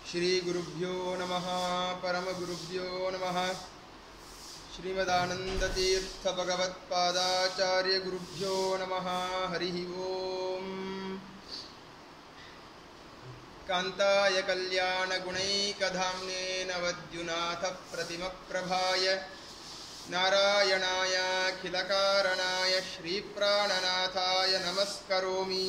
श्रीगुरुभ्यो नमः परमगुरुभ्यो नमः श्रीमदानन्दतीर्थभगवत्पादाचार्यगुरुभ्यो नमः हरिः ओम् कान्ताय कल्याणगुणैकधाम्ने नवद्युनाथः प्रतिमप्रभाय नारायणायाखिलकारणाय श्रीप्राणनाथाय नमस्करोमि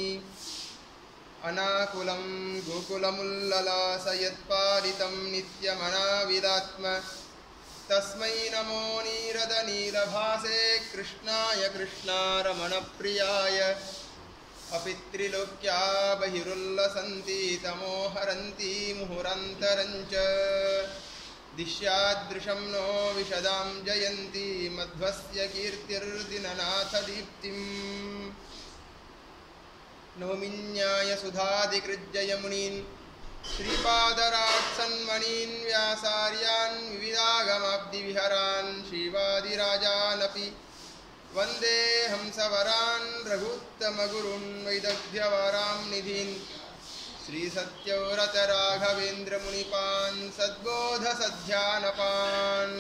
अनाकुलं गोकुलमुल्ललासयत्पालितं नित्यमनाविदात्म तस्मै नमो नीरदनीलभासे कृष्णाय कृष्णारमणप्रियाय अपि त्रिलोक्या बहिरुल्लसन्ति तमोहरन्ति मुहुरन्तरञ्च दिश्यादृशं नो विशदां जयन्ति मध्वस्य कीर्तिर्दिननाथदीप्तिम् नौमिन्याय सुधाधिकृज्जयमुनीन् श्रीपादरात्सन्मणीन् व्यासार्यान् विविधागमाब्धिविहरान् श्रीवादिराजानपि वन्दे हंसवरान् रघुत्तमगुरून् वैदग्ध्यवरां निधीन् श्रीसत्यव्रतराघवेन्द्रमुनिपान् सद्बोधसध्यानपान्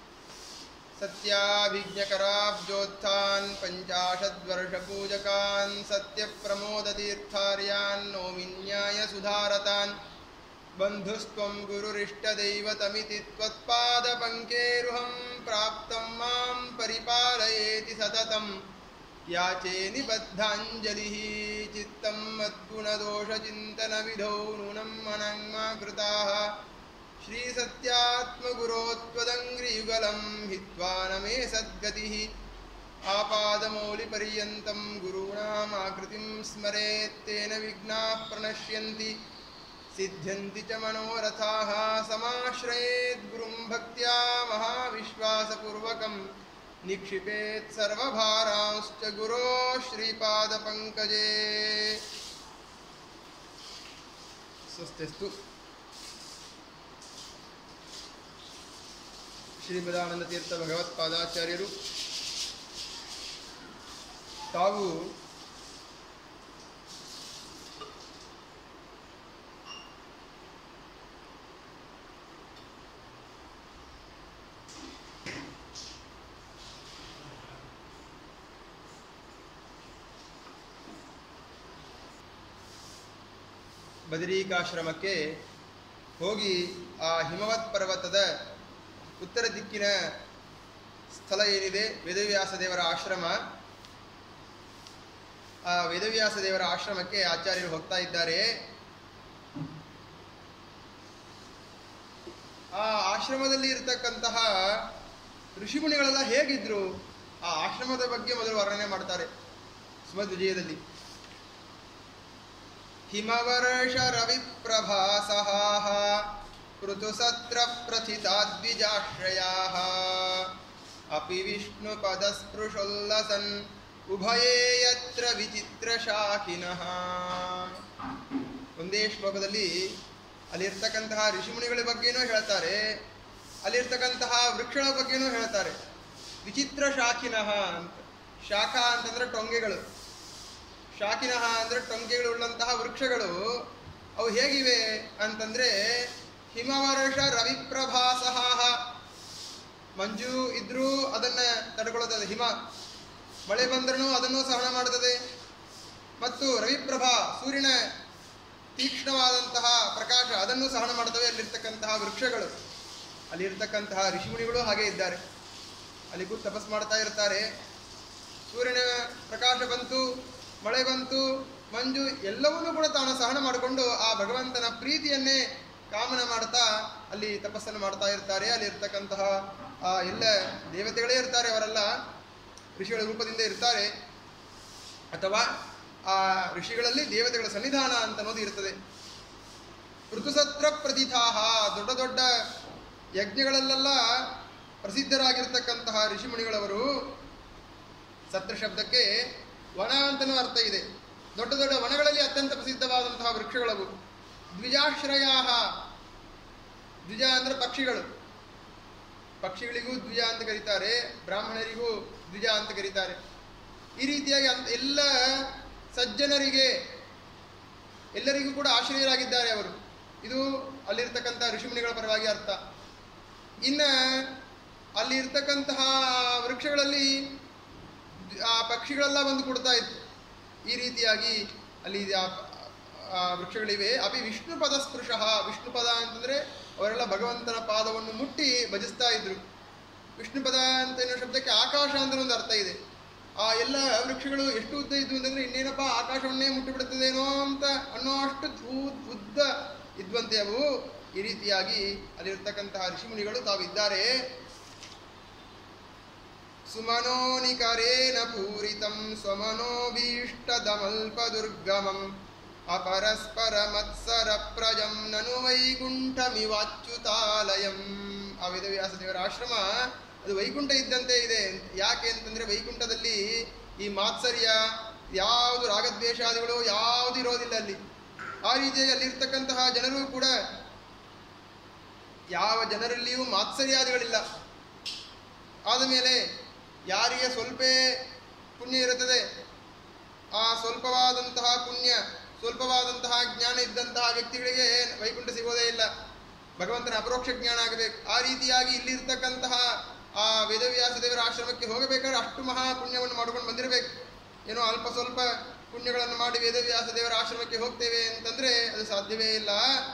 सत्याभिज्ञकराब्जोत्थान् पञ्चाशद्वर्षपूजकान् सत्यप्रमोदतीर्थार्यान् नौमिन्याय सुधारतान् बन्धुस्त्वं गुरुरिष्टदैवतमिति त्वत्पादपङ्केरुहं प्राप्तं मां परिपालयेति सततं याचे निबद्धाञ्जलिः चित्तं मद्गुणदोषचिन्तनविधौ नूनं मनङ्मा कृताः श्रीसत्यात्मगुरोत्वदङ्घ्रियुगलं हित्वा न मे सद्गतिः आपादमौलिपर्यन्तं गुरूणामाकृतिं स्मरेत्तेन विघ्नाः प्रणश्यन्ति सिद्ध्यन्ति च मनोरथाः समाश्रयेद्गुरुं भक्त्या महाविश्वासपूर्वकं निक्षिपेत् सर्वभारांश्च गुरो श्रीपादपङ्कजे ಸ್ವಸ್ತಿಸ್ತು ಶ್ರೀಮದಾನಂದ ತೀರ್ಥ ಭಗವತ್ಪಾದಾಚಾರ್ಯರು ತಾವು ಬದರೀಕಾಶ್ರಮಕ್ಕೆ ಹೋಗಿ ಆ ಹಿಮವತ್ ಪರ್ವತದ ಉತ್ತರ ದಿಕ್ಕಿನ ಸ್ಥಳ ಏನಿದೆ ವೇದವ್ಯಾಸ ದೇವರ ಆಶ್ರಮ ಆ ವೇದವ್ಯಾಸ ದೇವರ ಆಶ್ರಮಕ್ಕೆ ಆಚಾರ್ಯರು ಹೋಗ್ತಾ ಇದ್ದಾರೆ ಆ ಆಶ್ರಮದಲ್ಲಿ ಇರತಕ್ಕಂತಹ ಋಷಿಮುನಿಗಳೆಲ್ಲ ಹೇಗಿದ್ರು ಆ ಆಶ್ರಮದ ಬಗ್ಗೆ ಮೊದಲು ವರ್ಣನೆ ಮಾಡ್ತಾರೆ ಸುಮಧ್ವಿಜಯದಲ್ಲಿ ಹಿಮವರ್ಷ ರವಿಪ್ರಭಾಸಹಾಹ ಋತುಸತ್ರ ಪ್ರಥಿತಾದ್ವಿಜಾಶ್ರಯಾः अपि विष्णुपदस्पृशोल्लसन् ಉಭಯೇ ಯತ್ರ ವಿಚಿತ್ರಶಾಖಿನಃ ಒಂದೇ ಶ್ಲೋಕದಲ್ಲಿ ಅಲ್ಲಿರ್ತಕ್ಕಂತಹ ಋಷಿಮುನಿಗಳ ಬಗ್ಗೆನೂ ಹೇಳ್ತಾರೆ ಅಲ್ಲಿರ್ತಕ್ಕಂತಹ ವೃಕ್ಷಗಳ ಬಗ್ಗೆನೂ ಹೇಳ್ತಾರೆ ವಿಚಿತ್ರ ಶಾಖಿನಃ ಅಂತ ಶಾಖ ಅಂತಂದ್ರೆ ಟೊಂಗೆಗಳು ಶಾಖಿನಃ ಅಂದರೆ ಟೊಂಗೆಗಳುಳ್ಳಂತಹ ವೃಕ್ಷಗಳು ಅವು ಹೇಗಿವೆ ಅಂತಂದರೆ ಹಿಮವರ್ಷ ರವಿಪ್ರಭಾಸಹ ಮಂಜು ಇದ್ರೂ ಅದನ್ನು ತಡ್ಕೊಳ್ಳುತ್ತದೆ ಹಿಮ ಮಳೆ ಬಂದ್ರೂ ಅದನ್ನು ಸಹನ ಮಾಡುತ್ತದೆ ಮತ್ತು ರವಿಪ್ರಭಾ ಸೂರ್ಯನ ತೀಕ್ಷ್ಣವಾದಂತಹ ಪ್ರಕಾಶ ಅದನ್ನು ಸಹನ ಮಾಡ್ತವೆ ಅಲ್ಲಿರ್ತಕ್ಕಂತಹ ವೃಕ್ಷಗಳು ಅಲ್ಲಿರ್ತಕ್ಕಂತಹ ಋಷಿಮುನಿಗಳು ಹಾಗೆ ಇದ್ದಾರೆ ಅಲ್ಲಿ ಕೂತು ತಪಸ್ ಮಾಡ್ತಾ ಇರ್ತಾರೆ ಸೂರ್ಯನ ಪ್ರಕಾಶ ಬಂತು ಮಳೆ ಬಂತು ಮಂಜು ಎಲ್ಲವನ್ನೂ ಕೂಡ ತಾನು ಸಹನ ಮಾಡಿಕೊಂಡು ಆ ಭಗವಂತನ ಪ್ರೀತಿಯನ್ನೇ ಕಾಮನ ಮಾಡ್ತಾ ಅಲ್ಲಿ ತಪಸ್ಸನ್ನು ಮಾಡ್ತಾ ಇರ್ತಾರೆ ಅಲ್ಲಿ ಇರ್ತಕ್ಕಂತಹ ಆ ಎಲ್ಲ ದೇವತೆಗಳೇ ಇರ್ತಾರೆ ಅವರೆಲ್ಲ ಋಷಿಗಳ ರೂಪದಿಂದ ಇರ್ತಾರೆ ಅಥವಾ ಆ ಋಷಿಗಳಲ್ಲಿ ದೇವತೆಗಳ ಸನ್ನಿಧಾನ ಅಂತ ಅನ್ನೋದು ಇರ್ತದೆ ಋತುಸತ್ರ ಪ್ರತಿಥಾಹ ದೊಡ್ಡ ದೊಡ್ಡ ಯಜ್ಞಗಳಲ್ಲೆಲ್ಲ ಪ್ರಸಿದ್ಧರಾಗಿರ್ತಕ್ಕಂತಹ ಋಷಿಮುನಿಗಳವರು ಸತ್ರ ಶಬ್ದಕ್ಕೆ ವನ ಅಂತನೂ ಅರ್ಥ ಇದೆ ದೊಡ್ಡ ದೊಡ್ಡ ವನಗಳಲ್ಲಿ ಅತ್ಯಂತ ಪ್ರಸಿದ್ಧವಾದಂತಹ ವೃಕ್ಷಗಳವು ದ್ವಿಜಾಶ್ರಯ ದ್ವಿಜ ಅಂದರೆ ಪಕ್ಷಿಗಳು ಪಕ್ಷಿಗಳಿಗೂ ದ್ವಿಜ ಅಂತ ಕರೀತಾರೆ ಬ್ರಾಹ್ಮಣರಿಗೂ ದ್ವಿಜ ಅಂತ ಕರೀತಾರೆ ಈ ರೀತಿಯಾಗಿ ಅಂತ ಎಲ್ಲ ಸಜ್ಜನರಿಗೆ ಎಲ್ಲರಿಗೂ ಕೂಡ ಆಶ್ರಯರಾಗಿದ್ದಾರೆ ಅವರು ಇದು ಅಲ್ಲಿರ್ತಕ್ಕಂಥ ಋಷಿಮುನಿಗಳ ಪರವಾಗಿ ಅರ್ಥ ಇನ್ನು ಅಲ್ಲಿ ಇರ್ತಕ್ಕಂತಹ ವೃಕ್ಷಗಳಲ್ಲಿ ಆ ಪಕ್ಷಿಗಳೆಲ್ಲ ಬಂದು ಕೊಡ್ತಾ ಇತ್ತು ಈ ರೀತಿಯಾಗಿ ಅಲ್ಲಿ ಆ ಆ ವೃಕ್ಷಗಳಿವೆ ಅಪಿ ವಿಷ್ಣು ಪದ ಸ್ಪೃಶ ವಿಷ್ಣು ಪದ ಅಂತಂದರೆ ಅವರೆಲ್ಲ ಭಗವಂತನ ಪಾದವನ್ನು ಮುಟ್ಟಿ ಭಜಿಸ್ತಾ ಇದ್ರು ವಿಷ್ಣು ಪದ ಅಂತ ಅನ್ನೋ ಶಬ್ದಕ್ಕೆ ಆಕಾಶ ಅಂತ ಒಂದು ಅರ್ಥ ಇದೆ ಆ ಎಲ್ಲ ವೃಕ್ಷಗಳು ಎಷ್ಟು ಉದ್ದ ಇದ್ವು ಅಂತಂದ್ರೆ ಇನ್ನೇನಪ್ಪ ಆಕಾಶವನ್ನೇ ಮುಟ್ಟಿಬಿಡುತ್ತದೇನೋ ಅಂತ ಅನ್ನೋ ಅಷ್ಟು ಉ- ಉದ್ದ ಇದ್ವಂತೆ ಅವು ಈ ರೀತಿಯಾಗಿ ಅಲ್ಲಿರ್ತಕ್ಕಂತಹ ಋಷಿಮುನಿಗಳು ತಾವಿದ್ದಾರೆ ಸುಮನೋನಿಕರೇಣ ಪೂರಿತಂ ಸ್ವಮನೋಭೀಷ್ಟದಮಲ್ಪದುರ್ಗಮಂ ಅಪರಸ್ಪರ ಮತ್ಸರ ಪ್ರಜಂ ನನು ವೈಕುಂಠಮಿವಾಚ್ಯುತಾಲಯಂ ಆ ವೇದವ್ಯಾಸ ದೇವರ ಆಶ್ರಮ ಅದು ವೈಕುಂಠ ಇದ್ದಂತೆ ಇದೆ ಯಾಕೆ ಅಂತಂದ್ರೆ ವೈಕುಂಠದಲ್ಲಿ ಈ ಮಾತ್ಸರ್ಯ ಯಾವುದು ರಾಗದ್ವೇಷಾದಿಗಳು ಯಾವುದು ಇರೋದಿಲ್ಲ ಅಲ್ಲಿ ಆ ರೀತಿಯಾಗಿ ಅಲ್ಲಿರ್ತಕ್ಕಂತಹ ಜನರು ಕೂಡ ಯಾವ ಜನರಲ್ಲಿಯೂ ಮಾತ್ಸರ್ಯಾದಿಗಳಿಲ್ಲ ಆದ ಮೇಲೆ ಯಾರಿಗೆ ಸ್ವಲ್ಪ ಪುಣ್ಯ ಇರುತ್ತದೆ ಆ ಸ್ವಲ್ಪವಾದಂತಹ ಪುಣ್ಯ ಸ್ವಲ್ಪವಾದಂತಹ ಜ್ಞಾನ ಇದ್ದಂತಹ ವ್ಯಕ್ತಿಗಳಿಗೆ ವೈಕುಂಠ ಸಿಗೋದೇ ಇಲ್ಲ ಭಗವಂತನ ಅಪರೋಕ್ಷ ಜ್ಞಾನ ಆಗಬೇಕು ಆ ರೀತಿಯಾಗಿ ಇಲ್ಲಿರ್ತಕ್ಕಂತಹ ಆ ವೇದವ್ಯಾಸ ದೇವರ ಆಶ್ರಮಕ್ಕೆ ಹೋಗಬೇಕಾದ್ರೆ ಅಷ್ಟು ಮಹಾ ಪುಣ್ಯವನ್ನು ಮಾಡ್ಕೊಂಡು ಬಂದಿರಬೇಕು ಏನೋ ಅಲ್ಪ ಸ್ವಲ್ಪ ಪುಣ್ಯಗಳನ್ನು ಮಾಡಿ ವೇದವ್ಯಾಸ ದೇವರ ಆಶ್ರಮಕ್ಕೆ ಹೋಗ್ತೇವೆ ಅಂತಂದ್ರೆ ಅದು ಸಾಧ್ಯವೇ ಇಲ್ಲ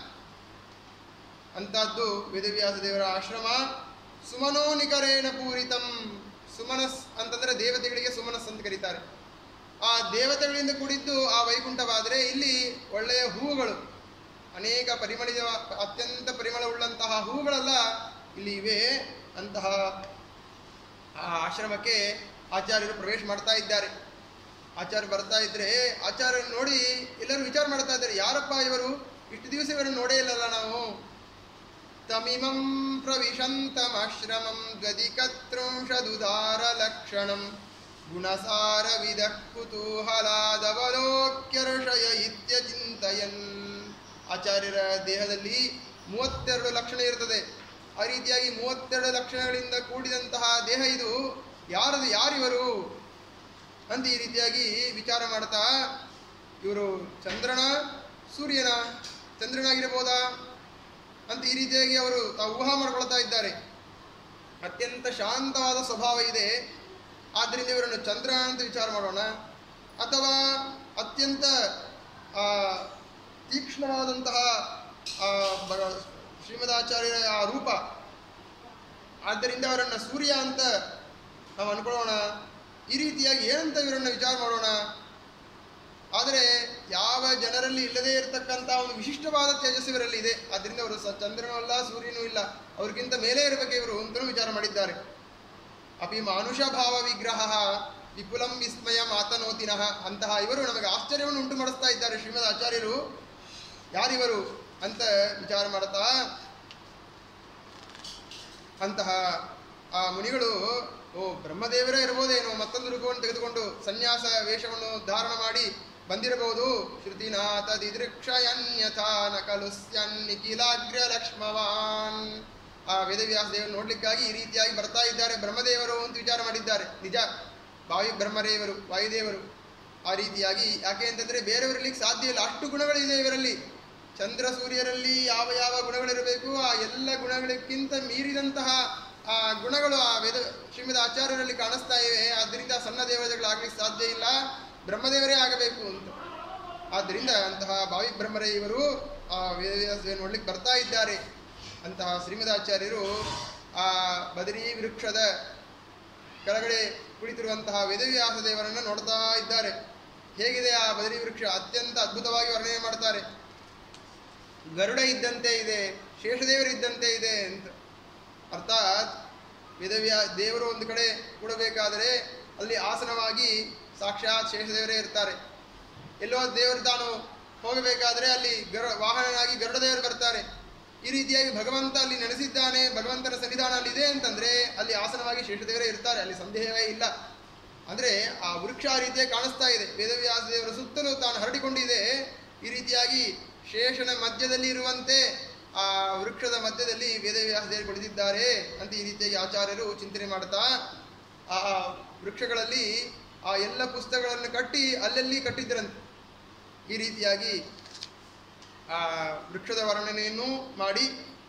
ಅಂತಹದ್ದು ವೇದವ್ಯಾಸ ದೇವರ ಆಶ್ರಮ ಸುಮನೋನಿಕರೇಣ ಪೂರಿತಂ ಸುಮನಸ್ ಅಂತಂದ್ರೆ ದೇವತೆಗಳಿಗೆ ಸುಮನಸ್ ಅಂತ ಕರೀತಾರೆ ಆ ದೇವತೆಗಳಿಂದ ಕೂಡಿದ್ದು ಆ ವೈಕುಂಠವಾದರೆ ಇಲ್ಲಿ ಒಳ್ಳೆಯ ಹೂವುಗಳು ಅನೇಕ ಪರಿಮಳಿದ ಅತ್ಯಂತ ಪರಿಮಳವುಳ್ಳಂತಹ ಹೂವುಗಳೆಲ್ಲ ಇಲ್ಲಿ ಇವೆ ಅಂತಹ ಆ ಆಶ್ರಮಕ್ಕೆ ಆಚಾರ್ಯರು ಪ್ರವೇಶ ಮಾಡ್ತಾ ಇದ್ದಾರೆ ಆಚಾರ್ಯ ಬರ್ತಾ ಇದ್ರೆ ಆಚಾರ್ಯ ನೋಡಿ ಎಲ್ಲರೂ ವಿಚಾರ ಮಾಡ್ತಾ ಇದ್ದಾರೆ ಯಾರಪ್ಪ ಇವರು ಇಷ್ಟು ದಿವಸ ಇವರನ್ನು ನೋಡೇ ಇಲ್ಲಲ್ಲ ನಾವು ತಮಿಮಂ ಪ್ರವಿಶಂತಮಾಶ್ರಮಂ ಗದಿಕತ್ರಂಶದುದಾರಲಕ್ಷಣಂ ಗುಣಸಾರವಿದ ಕುತೂಹಲಾದವಲೋಕ್ಯರ್ಷಯ ಇತ್ಯಚಿಂತಯನ್ ಆಚಾರ್ಯರ ದೇಹದಲ್ಲಿ ಮೂವತ್ತೆರಡು ಲಕ್ಷಣ ಇರ್ತದೆ ಆ ರೀತಿಯಾಗಿ ಮೂವತ್ತೆರಡು ಲಕ್ಷಣಗಳಿಂದ ಕೂಡಿದಂತಹ ದೇಹ ಇದು ಯಾರದು ಯಾರಿವರು ಅಂತ ಈ ರೀತಿಯಾಗಿ ವಿಚಾರ ಮಾಡ್ತಾ ಇವರು ಚಂದ್ರನ ಸೂರ್ಯನ ಚಂದ್ರನಾಗಿರಬಹುದಾ ಅಂತ ಈ ರೀತಿಯಾಗಿ ಅವರು ತಾವು ಊಹಾ ಮಾಡ್ಕೊಳ್ತಾ ಇದ್ದಾರೆ ಅತ್ಯಂತ ಶಾಂತವಾದ ಸ್ವಭಾವ ಇದೆ ಆದ್ದರಿಂದ ಇವರನ್ನು ಚಂದ್ರ ಅಂತ ವಿಚಾರ ಮಾಡೋಣ ಅಥವಾ ಅತ್ಯಂತ ಆ, ತೀಕ್ಷ್ಣವಾದಂತಹ ಆ, ಬ- ಶ್ರೀಮದಾಚಾರ್ಯರ ಆ ರೂಪ ಆದ್ದರಿಂದ ಅವರನ್ನು ಸೂರ್ಯ ಅಂತ ನಾವು ಅನ್ಕೊಳ್ಳೋಣ ಈ ರೀತಿಯಾಗಿ ಏನಂತ ಇವರನ್ನು ವಿಚಾರ ಮಾಡೋಣ ಆದರೆ ಯಾವ ಜನರಲ್ಲಿ ಇಲ್ಲದೇ ಇರತಕ್ಕಂಥ ಒಂದು ವಿಶಿಷ್ಟವಾದ ತೇಜಸ್ಸು ಇವರಲ್ಲಿ ಇದೆ ಆದ್ದರಿಂದ ಅವರು ಸ ಚಂದ್ರನೂ ಅಲ್ಲ ಸೂರ್ಯನೂ ಇಲ್ಲ ಅವ್ರಿಗಿಂತ ಮೇಲೆ ಇರಬೇಕು ಇವರು ಅಂತಲೂ ವಿಚಾರ ಮಾಡಿದ್ದಾರೆ ಅಪಿ ಮಾನುಷ ಭಾವ ವಿಗ್ರಹ ವಿಪುಲಂ ವಿಸ್ಮಯ ಮಾತನೋತಿನಃ ಅಂತಹ ಇವರು ನಮಗೆ ಆಶ್ಚರ್ಯವನ್ನು ಉಂಟು ಮಾಡಿಸ್ತಾ ಇದ್ದಾರೆ ಶ್ರೀಮದ್ ಆಚಾರ್ಯರು ಯಾರಿವರು ಅಂತ ವಿಚಾರ ಮಾಡ್ತಾ ಅಂತಹ ಆ ಮುನಿಗಳು ಓ ಬ್ರಹ್ಮದೇವರೇ ಇರ್ಬೋದೇನೋ ಮತ್ತೊಂದು ರೂಪವನ್ನು ತೆಗೆದುಕೊಂಡು ಸನ್ಯಾಸ ವೇಷವನ್ನು ಧಾರಣ ಮಾಡಿ ಬಂದಿರಬಹುದು ಶ್ರುತಿನಾಥ ದಿದೃಕ್ಷಯನ್ಯಥಾ ನಕಲು ನಿಖಿಲಾಗ್ರ ಲಕ್ಷ್ಮವಾನ್ ಆ ವೇದವ್ಯಾಸ ದೇವರು ನೋಡ್ಲಿಕ್ಕಾಗಿ ಈ ರೀತಿಯಾಗಿ ಬರ್ತಾ ಇದ್ದಾರೆ ಬ್ರಹ್ಮದೇವರು ಅಂತ ವಿಚಾರ ಮಾಡಿದ್ದಾರೆ ನಿಜ ವಾಯು ಬ್ರಹ್ಮದೇವರು ವಾಯುದೇವರು ಆ ರೀತಿಯಾಗಿ ಯಾಕೆ ಅಂತಂದ್ರೆ ಬೇರೆಯವರಿರ್ಲಿಕ್ಕೆ ಸಾಧ್ಯ ಇಲ್ಲ ಅಷ್ಟು ಗುಣಗಳಿದೆ ಇವರಲ್ಲಿ ಚಂದ್ರ ಸೂರ್ಯರಲ್ಲಿ ಯಾವ ಯಾವ ಗುಣಗಳಿರಬೇಕು ಆ ಎಲ್ಲ ಗುಣಗಳಕ್ಕಿಂತ ಮೀರಿದಂತಹ ಆ ಗುಣಗಳು ಆ ವೇದ ಶ್ರೀಮದ ಆಚಾರ್ಯರಲ್ಲಿ ಕಾಣಿಸ್ತಾ ಇವೆ ಆದ್ದರಿಂದ ಸಣ್ಣ ದೇವತೆಗಳಾಗ್ಲಿಕ್ಕೆ ಸಾಧ್ಯ ಇಲ್ಲ ಬ್ರಹ್ಮದೇವರೇ ಆಗಬೇಕು ಅಂತ ಆದ್ದರಿಂದ ಅಂತಹ ಭಾವಿ ಬ್ರಹ್ಮರೇ ಇವರು ಆ ವೇದವ್ಯಾಸ ನೋಡ್ಲಿಕ್ಕೆ ಬರ್ತಾ ಇದ್ದಾರೆ ಅಂತಹ ಶ್ರೀಮದಾಚಾರ್ಯರು ಆ ಬದರಿ ವೃಕ್ಷದ ಕೆಳಗಡೆ ಕುಳಿತಿರುವಂತಹ ವೇದವ್ಯಾಸ ದೇವರನ್ನು ನೋಡ್ತಾ ಇದ್ದಾರೆ ಹೇಗಿದೆ ಆ ಬದರಿ ವೃಕ್ಷ ಅತ್ಯಂತ ಅದ್ಭುತವಾಗಿ ವರ್ಣನೆ ಮಾಡ್ತಾರೆ ಗರುಡ ಇದ್ದಂತೆ ಇದೆ ಶೇಷದೇವರು ಇದ್ದಂತೆ ಇದೆ ಅಂತ ಅರ್ಥಾತ್ ವೇದವ್ಯಾ ದೇವರು ಒಂದು ಕಡೆ ಕೂಡಬೇಕಾದರೆ ಅಲ್ಲಿ ಆಸನವಾಗಿ ಸಾಕ್ಷಾತ್ ಶೇಷದೇವರೇ ಇರ್ತಾರೆ ಎಲ್ಲೋ ದೇವರು ತಾನು ಹೋಗಬೇಕಾದರೆ ಅಲ್ಲಿ ಗರು ವಾಹನನಾಗಿ ಗರುಡ ದೇವರು ಬರ್ತಾರೆ ಈ ರೀತಿಯಾಗಿ ಭಗವಂತ ಅಲ್ಲಿ ನೆಲೆಸಿದ್ದಾನೆ ಭಗವಂತನ ಸನ್ನಿಧಾನ ಅಲ್ಲಿ ಇದೆ ಅಂತಂದ್ರೆ ಅಲ್ಲಿ ಆಸನವಾಗಿ ಶೇಷದೇವರೇ ಇರ್ತಾರೆ ಅಲ್ಲಿ ಸಂದೇಹವೇ ಇಲ್ಲ ಅಂದ್ರೆ ಆ ವೃಕ್ಷ ಆ ರೀತಿಯಾಗಿ ಕಾಣಿಸ್ತಾ ಇದೆ ವೇದವ್ಯಾಸ ದೇವರ ಸುತ್ತಲೂ ತಾನು ಹರಡಿಕೊಂಡಿದೆ ಈ ರೀತಿಯಾಗಿ ಶೇಷನ ಮಧ್ಯದಲ್ಲಿ ಇರುವಂತೆ ಆ ವೃಕ್ಷದ ಮಧ್ಯದಲ್ಲಿ ವೇದವ್ಯಾಸ ದೇವರು ಕುಳಿತಿದ್ದಾರೆ ಅಂತ ಈ ರೀತಿಯಾಗಿ ಆಚಾರ್ಯರು ಚಿಂತನೆ ಮಾಡ್ತಾ ಆ ವೃಕ್ಷಗಳಲ್ಲಿ ಆ ಎಲ್ಲ ಪುಸ್ತಕಗಳನ್ನು ಕಟ್ಟಿ ಅಲ್ಲಲ್ಲಿ ಕಟ್ಟಿದ್ದರಂತೆ ಈ ರೀತಿಯಾಗಿ ಆ ವೃಕ್ಷದ ವರ್ಣನೆಯನ್ನು ಮಾಡಿ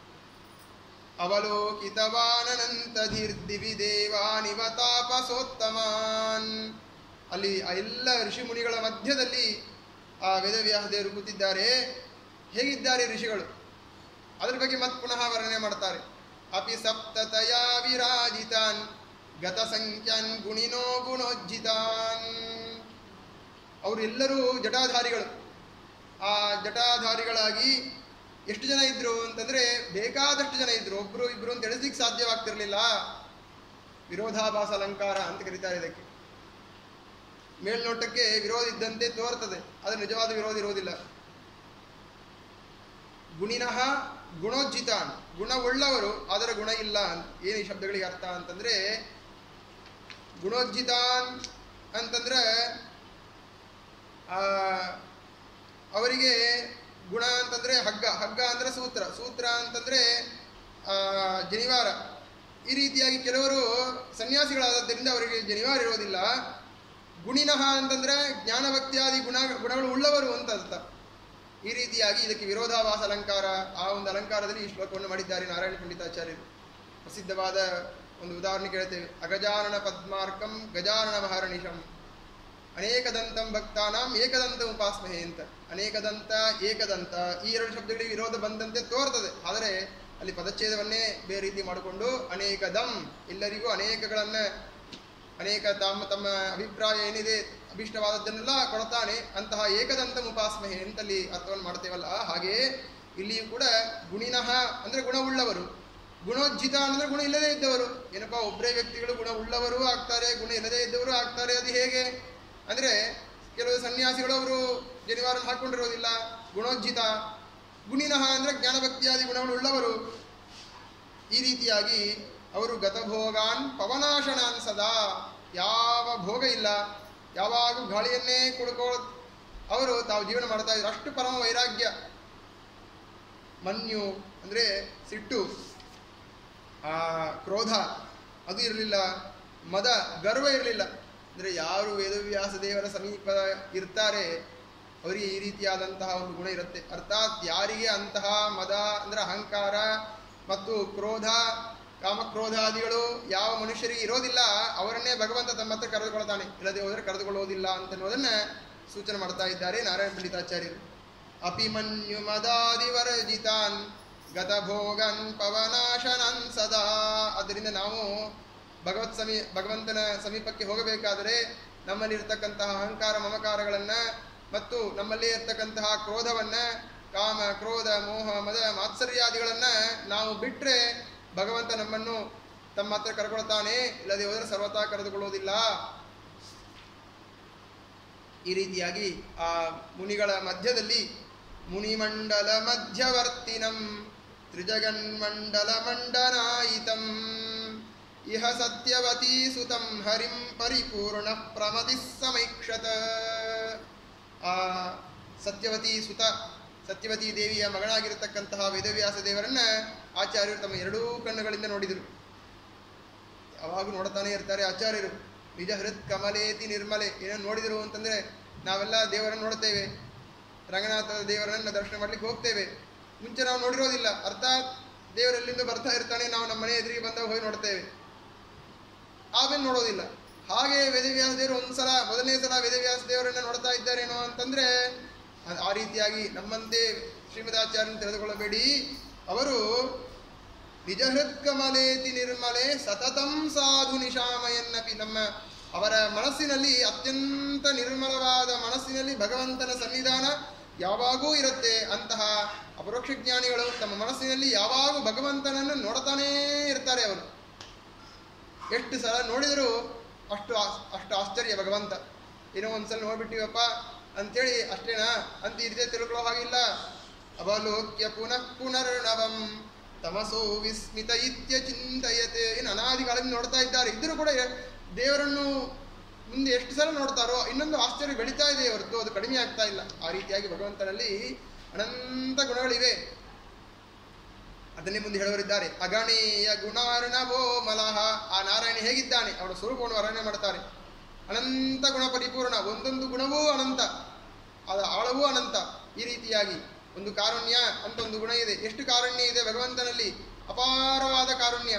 ಅವಲೋಕಿತವಾನನಂತಧಿರ್ದಿವಿ ದೇವಾನಿವ ತಾಪಸೋತ್ತಮಾನ್ ಅಲ್ಲಿ ಆ ಎಲ್ಲ ಋಷಿಮುನಿಗಳ ಮಧ್ಯದಲ್ಲಿ ಆ ವೇದವ್ಯಾಸದೇವರು ಕೂತಿದ್ದಾರೆ ಹೇಗಿದ್ದಾರೆ ಋಷಿಗಳು ಅದ್ರ ಬಗ್ಗೆ ಮತ್ತೆ ಪುನಃ ವರ್ಣನೆ ಮಾಡ್ತಾರೆ ಅಪಿ ಸಪ್ತತಯ ವಿರಾಜಿತಾನ್ ಗತ ಸಂಖ್ಯಾನ್ ಗುಣಿನೋ ಗುಣೋಜ್ಜಿತಾನ್ ಅವರೆಲ್ಲರೂ ಜಟಾಧಾರಿಗಳು ಆ ಜಟಾಧಾರಿಗಳಾಗಿ ಎಷ್ಟು ಜನ ಇದ್ರು ಅಂತಂದ್ರೆ ಬೇಕಾದಷ್ಟು ಜನ ಇದ್ರು ಒಬ್ರು ಇಬ್ರು ಅಂತ ಎಣಿಸ್ಲಿಕ್ಕೆ ಸಾಧ್ಯವಾಗ್ತಿರ್ಲಿಲ್ಲ ವಿರೋಧಾಭಾಸ ಅಲಂಕಾರ ಅಂತ ಕರೀತಾರೆ ಇದಕ್ಕೆ ಮೇಲ್ನೋಟಕ್ಕೆ ವಿರೋಧ ಇದ್ದಂತೆ ತೋರ್ತದೆ ಆದರೆ ನಿಜವಾದ ವಿರೋಧ ಇರೋದಿಲ್ಲ ಗುಣಿನಃ ಗುಣೋಜ್ಜಿತಾನ್ ಗುಣವುಳ್ಳವರು ಆದರೆ ಗುಣ ಇಲ್ಲ ಅಂತ ಏನು ಈ ಶಬ್ದಗಳಿಗೆ ಅರ್ಥ ಅಂತಂದ್ರೆ ಗುಣೋಜ್ಜಿತಾನ್ ಅಂತಂದ್ರೆ ಆ, ಅವರಿಗೆ ಗುಣ ಅಂತಂದ್ರೆ ಹಗ್ಗ ಹಗ್ಗ ಅಂದ್ರೆ ಸೂತ್ರ ಸೂತ್ರ ಅಂತಂದ್ರೆ ಆ, ಜನಿವಾರ ಈ ರೀತಿಯಾಗಿ ಕೆಲವರು ಸನ್ಯಾಸಿಗಳಾದದ್ದರಿಂದ ಅವರಿಗೆ ಜನಿವಾರ ಇರೋದಿಲ್ಲ ಗುಣಿನಃ ಅಂತಂದ್ರೆ ಜ್ಞಾನಭಕ್ತಿಯಾದಿ ಗುಣ ಗುಣಗಳು ಉಳ್ಳವರು ಅಂತ ಅರ್ಥ ಈ ರೀತಿಯಾಗಿ ಇದಕ್ಕೆ ವಿರೋಧಾಭಾಸ ಅಲಂಕಾರ ಆ ಒಂದು ಅಲಂಕಾರದಲ್ಲಿ ಈ ಶ್ಲೋಕವನ್ನು ಮಾಡಿದ್ದಾರೆ ನಾರಾಯಣ ಪಂಡಿತಾಚಾರ್ಯರು ಪ್ರಸಿದ್ಧವಾದ ಒಂದು ಉದಾಹರಣೆ ಕೇಳ್ತೇವೆ ಅಗಜಾನನ ಪದ್ಮಾರ್ಕಂ ಗಜಾನನ ಮಹಾರಣಿಶಂ ಅನೇಕದಂತಂ ಭಕ್ತಾನಾಂ ಏಕದಂತ ಉಪಾಸ್ಮಹೆ ಅಂತ ಅನೇಕದಂತ ಏಕದಂತ ಈ ಎರಡು ಶಬ್ದಗಳಿಗೆ ವಿರೋಧ ಬಂದಂತೆ ತೋರ್ತದೆ ಆದರೆ ಅಲ್ಲಿ ಪದಚ್ಛೇದವನ್ನೇ ಬೇರೆ ರೀತಿ ಮಾಡಿಕೊಂಡು ಅನೇಕದಂ ಎಲ್ಲರಿಗೂ ಅನೇಕಗಳನ್ನ ಅನೇಕ ತಮ್ಮ ತಮ್ಮ ಅಭಿಪ್ರಾಯ ಏನಿದೆ ಅಭಿಷ್ಟವಾದದ್ದನ್ನೆಲ್ಲ ಕೊಡ್ತಾನೆ ಅಂತಹ ಏಕದಂತ ಉಪಾಸ್ಮಹೆ ಅಂತಲ್ಲಿ ಅರ್ಥವನ್ನು ಮಾಡ್ತೇವಲ್ಲ ಹಾಗೆ ಇಲ್ಲಿಯೂ ಕೂಡ ಗುಣಿನಃ ಅಂದ್ರೆ ಗುಣವುಳ್ಳವರು ಗುಣೋಜ್ಜಿತ ಅಂದ್ರೆ ಗುಣ ಇಲ್ಲದೇ ಇದ್ದವರು ಏನಪ್ಪಾ ಒಬ್ಬರೇ ವ್ಯಕ್ತಿಗಳು ಗುಣ ಉಳ್ಳವರು ಆಗ್ತಾರೆ ಗುಣ ಇಲ್ಲದೇ ಇದ್ದವರು ಆಗ್ತಾರೆ ಅದು ಹೇಗೆ ಅಂದ್ರೆ ಕೆಲವು ಸನ್ಯಾಸಿಗಳು ಅವರು ಜನಿವಾರ ಹಾಕೊಂಡಿರೋದಿಲ್ಲ ಗುಣೋಜ್ಜಿತ ಗುಣಿನಃ ಅಂದ್ರೆ ಜ್ಞಾನಭಕ್ತಿಯಾದಿ ಗುಣಗಳು ಉಳ್ಳವರು ಈ ರೀತಿಯಾಗಿ ಅವರು ಗತಭೋಗಾನ್ ಪವನಾಶನಾನ್ ಸದಾ ಯಾವ ಭೋಗ ಇಲ್ಲ ಯಾವಾಗ ಗಾಳಿಯನ್ನೇ ಕುಡ್ಕೋ ಅವರು ತಾವು ಜೀವನ ಮಾಡ್ತಾ ಇದ್ರು ಅಷ್ಟು ಪರಮ ವೈರಾಗ್ಯ ಮನ್ಯು ಅಂದರೆ ಸಿಟ್ಟು ಆ ಕ್ರೋಧ ಅದು ಇರಲಿಲ್ಲ ಮದ ಗರ್ವ ಇರಲಿಲ್ಲ ಅಂದರೆ ಯಾರು ವೇದವ್ಯಾಸ ದೇವರ ಸಮೀಪ ಇರ್ತಾರೆ ಅವರಿಗೆ ಈ ರೀತಿಯಾದಂತಹ ಒಂದು ಗುಣ ಇರುತ್ತೆ ಅರ್ಥಾತ್ ಯಾರಿಗೆ ಅಂತಹ ಮದ ಅಂದರೆ ಅಹಂಕಾರ ಮತ್ತು ಕ್ರೋಧ ಕಾಮಕ್ರೋಧಾದಿಗಳು ಯಾವ ಮನುಷ್ಯರಿಗೆ ಇರೋದಿಲ್ಲ ಅವರನ್ನೇ ಭಗವಂತ ತಮ್ಮ ಹತ್ರ ಕರೆದುಕೊಳ್ತಾನೆ ಇಲ್ಲದೆ ಹೋದರೆ ಕರೆದುಕೊಳ್ಳೋದಿಲ್ಲ ಅಂತನ್ನುವುದನ್ನ ಸೂಚನೆ ಮಾಡ್ತಾ ಇದ್ದಾರೆ ನಾರಾಯಣ ಪಂಡಿತಾಚಾರ್ಯರು ಅಪಿಮನ್ಯು ಮದಾದಿವರ್ಜಿತಾನ್ ಗತಭೋಗನ್ ಪವನಾಶನನ್ ಸದಾ ಅದರಿಂದ ನಾವು ಭಗವತ್ ಸಮೀ ಭಗವಂತನ ಸಮೀಪಕ್ಕೆ ಹೋಗಬೇಕಾದರೆ ನಮ್ಮಲ್ಲಿರ್ತಕ್ಕಂತಹ ಅಹಂಕಾರ ಮಮಕಾರಗಳನ್ನು ಮತ್ತು ನಮ್ಮಲ್ಲಿ ಇರ್ತಕ್ಕಂತಹ ಕ್ರೋಧವನ್ನ ಕಾಮ ಕ್ರೋಧ ಮೋಹ ಮದ ಮಾತ್ಸರ್ಯಾದಿಗಳನ್ನ ನಾವು ಬಿಟ್ಟರೆ ಭಗವಂತ ನಮ್ಮನ್ನು ತಮ್ಮ ಹತ್ರ ಕರ್ಕೊಳ್ತಾನೆ ಇಲ್ಲದೆ ಹೋದರೆ ಸರ್ವತಾ ಕರೆದುಕೊಳ್ಳೋದಿಲ್ಲ ಈ ರೀತಿಯಾಗಿ ಆ ಮುನಿಗಳ ಮಧ್ಯದಲ್ಲಿ ಮುನಿಮಂಡಲ ಮಧ್ಯವರ್ತಿನಂ ತ್ರಿಜಗನ್ಮಂಡಲ ಮಂಡನಾಯಿತಂ ಇಹ ಸತ್ಯವತೀ ಸುತಂ ಹರಿಂ ಪರಿಪೂರ್ಣ ಪ್ರಮತಿ ಸಮೈಕ್ಷತ ಆ ಸತ್ಯವತಿ ಸುತ ಸತ್ಯವತಿ ದೇವಿಯ ಮಗನಾಗಿರತಕ್ಕಂತಹ ವೇದವ್ಯಾಸ ದೇವರನ್ನ ಆಚಾರ್ಯರು ತಮ್ಮ ಎರಡೂ ಕಣ್ಣುಗಳಿಂದ ನೋಡಿದರು ಯಾವಾಗ ನೋಡ್ತಾನೆ ಇರ್ತಾರೆ ಆಚಾರ್ಯರು ನಿಜ ಹೃತ್ ಕಮಲೇತಿ ನಿರ್ಮಲೆ ಏನನ್ನು ನೋಡಿದರು ಅಂತಂದ್ರೆ ನಾವೆಲ್ಲ ದೇವರನ್ನು ನೋಡ್ತೇವೆ ರಂಗನಾಥ ದೇವರನ್ನ ದರ್ಶನ ಮಾಡ್ಲಿಕ್ಕೆ ಹೋಗ್ತೇವೆ ಮುಂಚೆ ನಾವು ನೋಡಿರೋದಿಲ್ಲ ಅರ್ಥಾತ್ ದೇವರೆಲ್ಲಿಂದ ಬರ್ತಾ ಇರ್ತಾನೆ ನಾವು ನಮ್ಮ ಮನೆ ಎದುರಿಗೆ ಬಂದಾಗ ಹೋಗಿ ನೋಡ್ತೇವೆ ಆಮೇಲೆ ನೋಡೋದಿಲ್ಲ ಹಾಗೆ ವೇದವ್ಯಾಸ ದೇವರು ಒಂದ್ಸಲ ಮೊದಲನೇ ಸಲ ವೇದವ್ಯಾಸ ದೇವರನ್ನ ನೋಡ್ತಾ ಇದ್ದಾರೇನೋ ಅಂತಂದ್ರೆ ಅ- ಆ ರೀತಿಯಾಗಿ ನಮ್ಮಂತೆ ಶ್ರೀಮದಾಚಾರ್ಯನ ತಿಳಿದುಕೊಳ್ಳಬೇಡಿ ಅವರು ನಿಜ ಹೃತ್ಕಮಲೇತಿ ನಿರ್ಮಲೆ ಸತತಂ ಸಾಧು ನಿಶಾಮಯನ್ನಪಿ ನಮ್ಮ ಅವರ ಮನಸ್ಸಿನಲ್ಲಿ ಅತ್ಯಂತ ನಿರ್ಮಲವಾದ ಮನಸ್ಸಿನಲ್ಲಿ ಭಗವಂತನ ಸನ್ನಿಧಾನ ಯಾವಾಗೂ ಇರುತ್ತೆ ಅಂತಹ ಅಪರೋಕ್ಷ ಜ್ಞಾನಿಗಳು ತಮ್ಮ ಮನಸ್ಸಿನಲ್ಲಿ ಯಾವಾಗೂ ಭಗವಂತನನ್ನು ನೋಡ್ತಾನೇ ಇರ್ತಾರೆ ಅವರು ಎಷ್ಟು ಸಲ ನೋಡಿದರೂ ಅಷ್ಟು ಆಸ್- ಅಷ್ಟು ಆಶ್ಚರ್ಯ ಭಗವಂತ ಏನೋ ಒಂದ್ಸಲ ನೋಡ್ಬಿಟ್ಟಿವಪ್ಪ ಅಂತೇಳಿ ಅಷ್ಟೇನಾ ಅಂತ ಇರದೆ ತಿಳ್ಕೊಳ್ಳೋ ಹಾಗಿಲ್ಲ ಅವಲೋಕ್ಯ ಪುನಃ ಪುನರ್ನವಂ ತಮಸೋ ವಿಸ್ಮಿತ ಇತ್ಯ ಚಿಂತಯತೆ ಇನ್ನು ಅನಾದಿ ಕಾಲದಿಂದ ನೋಡ್ತಾ ಇದ್ದಾರೆ ಇದ್ರೂ ಕೂಡ ದೇವರನ್ನು ಮುಂದೆ ಎಷ್ಟು ಸಲ ನೋಡ್ತಾರೋ ಇನ್ನೊಂದು ಆಶ್ಚರ್ಯ ಬೆಳೀತಾ ಇದೆ ಹೊರತು ಅದು ಕಡಿಮೆ ಆಗ್ತಾ ಇಲ್ಲ ಆ ರೀತಿಯಾಗಿ ಭಗವಂತನಲ್ಲಿ ಅನಂತ ಗುಣಗಳಿವೆ ಅದನ್ನೇ ಮುಂದೆ ಹೇಳುವರಿದ್ದಾರೆ ಅಗಣೀಯ ಗುಣಾರ್ಣವೋ ಮಲಹ ಆ ನಾರಾಯಣ ಹೇಗಿದ್ದಾನೆ ಅವನ ಸ್ವರೂಪವನ್ನು ವರ್ಣನೆ ಮಾಡ್ತಾರೆ ಅನಂತ ಗುಣ ಪರಿಪೂರ್ಣ ಒಂದೊಂದು ಗುಣವೂ ಅನಂತ ಅದ ಆಳವೂ ಅನಂತ ಈ ರೀತಿಯಾಗಿ ಒಂದು ಕಾರುಣ್ಯ ಅಂತ ಒಂದು ಗುಣ ಇದೆ ಎಷ್ಟು ಕಾರುಣ್ಯ ಇದೆ ಭಗವಂತನಲ್ಲಿ ಅಪಾರವಾದ ಕಾರುಣ್ಯ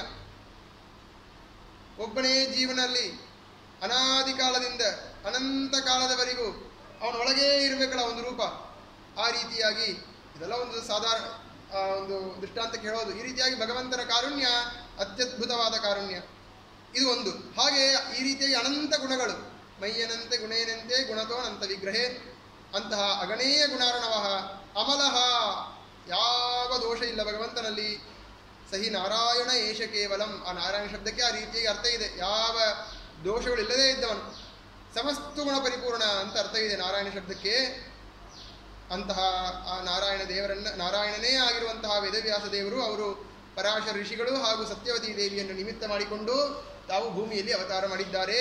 ಒಬ್ಬನೇ ಜೀವನಲ್ಲಿ ಅನಾದಿ ಕಾಲದಿಂದ ಅನಂತ ಕಾಲದವರೆಗೂ ಅವನ ಒಳಗೇ ಇರಬೇಕಲ್ಲ ಒಂದು ರೂಪ ಆ ರೀತಿಯಾಗಿ ಇದೆಲ್ಲ ಒಂದು ಸಾಧಾರಣ ಆ, ಒಂದು ದೃಷ್ಟಾಂತಕ್ಕೆ ಹೇಳೋದು ಈ ರೀತಿಯಾಗಿ ಭಗವಂತನ ಕಾರುಣ್ಯ ಅತ್ಯದ್ಭುತವಾದ ಕಾರುಣ್ಯ ಇದು ಒಂದು ಹಾಗೆ ಈ ರೀತಿಯಾಗಿ ಅನಂತ ಗುಣಗಳು ಮೈಯನಂತೆ ಗುಣೇನಂತೆ ಗುಣತೋನಂತ ವಿಗ್ರಹೇ ಅಂತಹ ಅಗಣೇಯ ಗುಣಾರ್ಣವ ಅಮಲಹ ಯಾವ ದೋಷ ಇಲ್ಲ ಭಗವಂತನಲ್ಲಿ ಸಹಿ ನಾರಾಯಣ ಏಷ ಕೇವಲಂ ಆ ನಾರಾಯಣ ಶಬ್ದಕ್ಕೆ ಆ ರೀತಿಯಾಗಿ ಅರ್ಥ ಇದೆ ಯಾವ ದೋಷಗಳಿಲ್ಲದೇ ಇದ್ದವನು ಸಮಸ್ತ ಗುಣ ಪರಿಪೂರ್ಣ ಅಂತ ಅರ್ಥ ಇದೆ ನಾರಾಯಣ ಶಬ್ದಕ್ಕೆ ಅಂತಹ ಆ ನಾರಾಯಣ ದೇವರನ್ನ ನಾರಾಯಣನೇ ಆಗಿರುವಂತಹ ವೇದವ್ಯಾಸ ದೇವರು ಅವರು ಪರಾಶರ ಋಷಿಗಳು ಹಾಗೂ ಸತ್ಯವತಿ ದೇವಿಯನ್ನು ನಿಮಿತ್ತ ಮಾಡಿಕೊಂಡು ತಾವು ಭೂಮಿಯಲ್ಲಿ ಅವತಾರ ಮಾಡಿದ್ದಾರೆ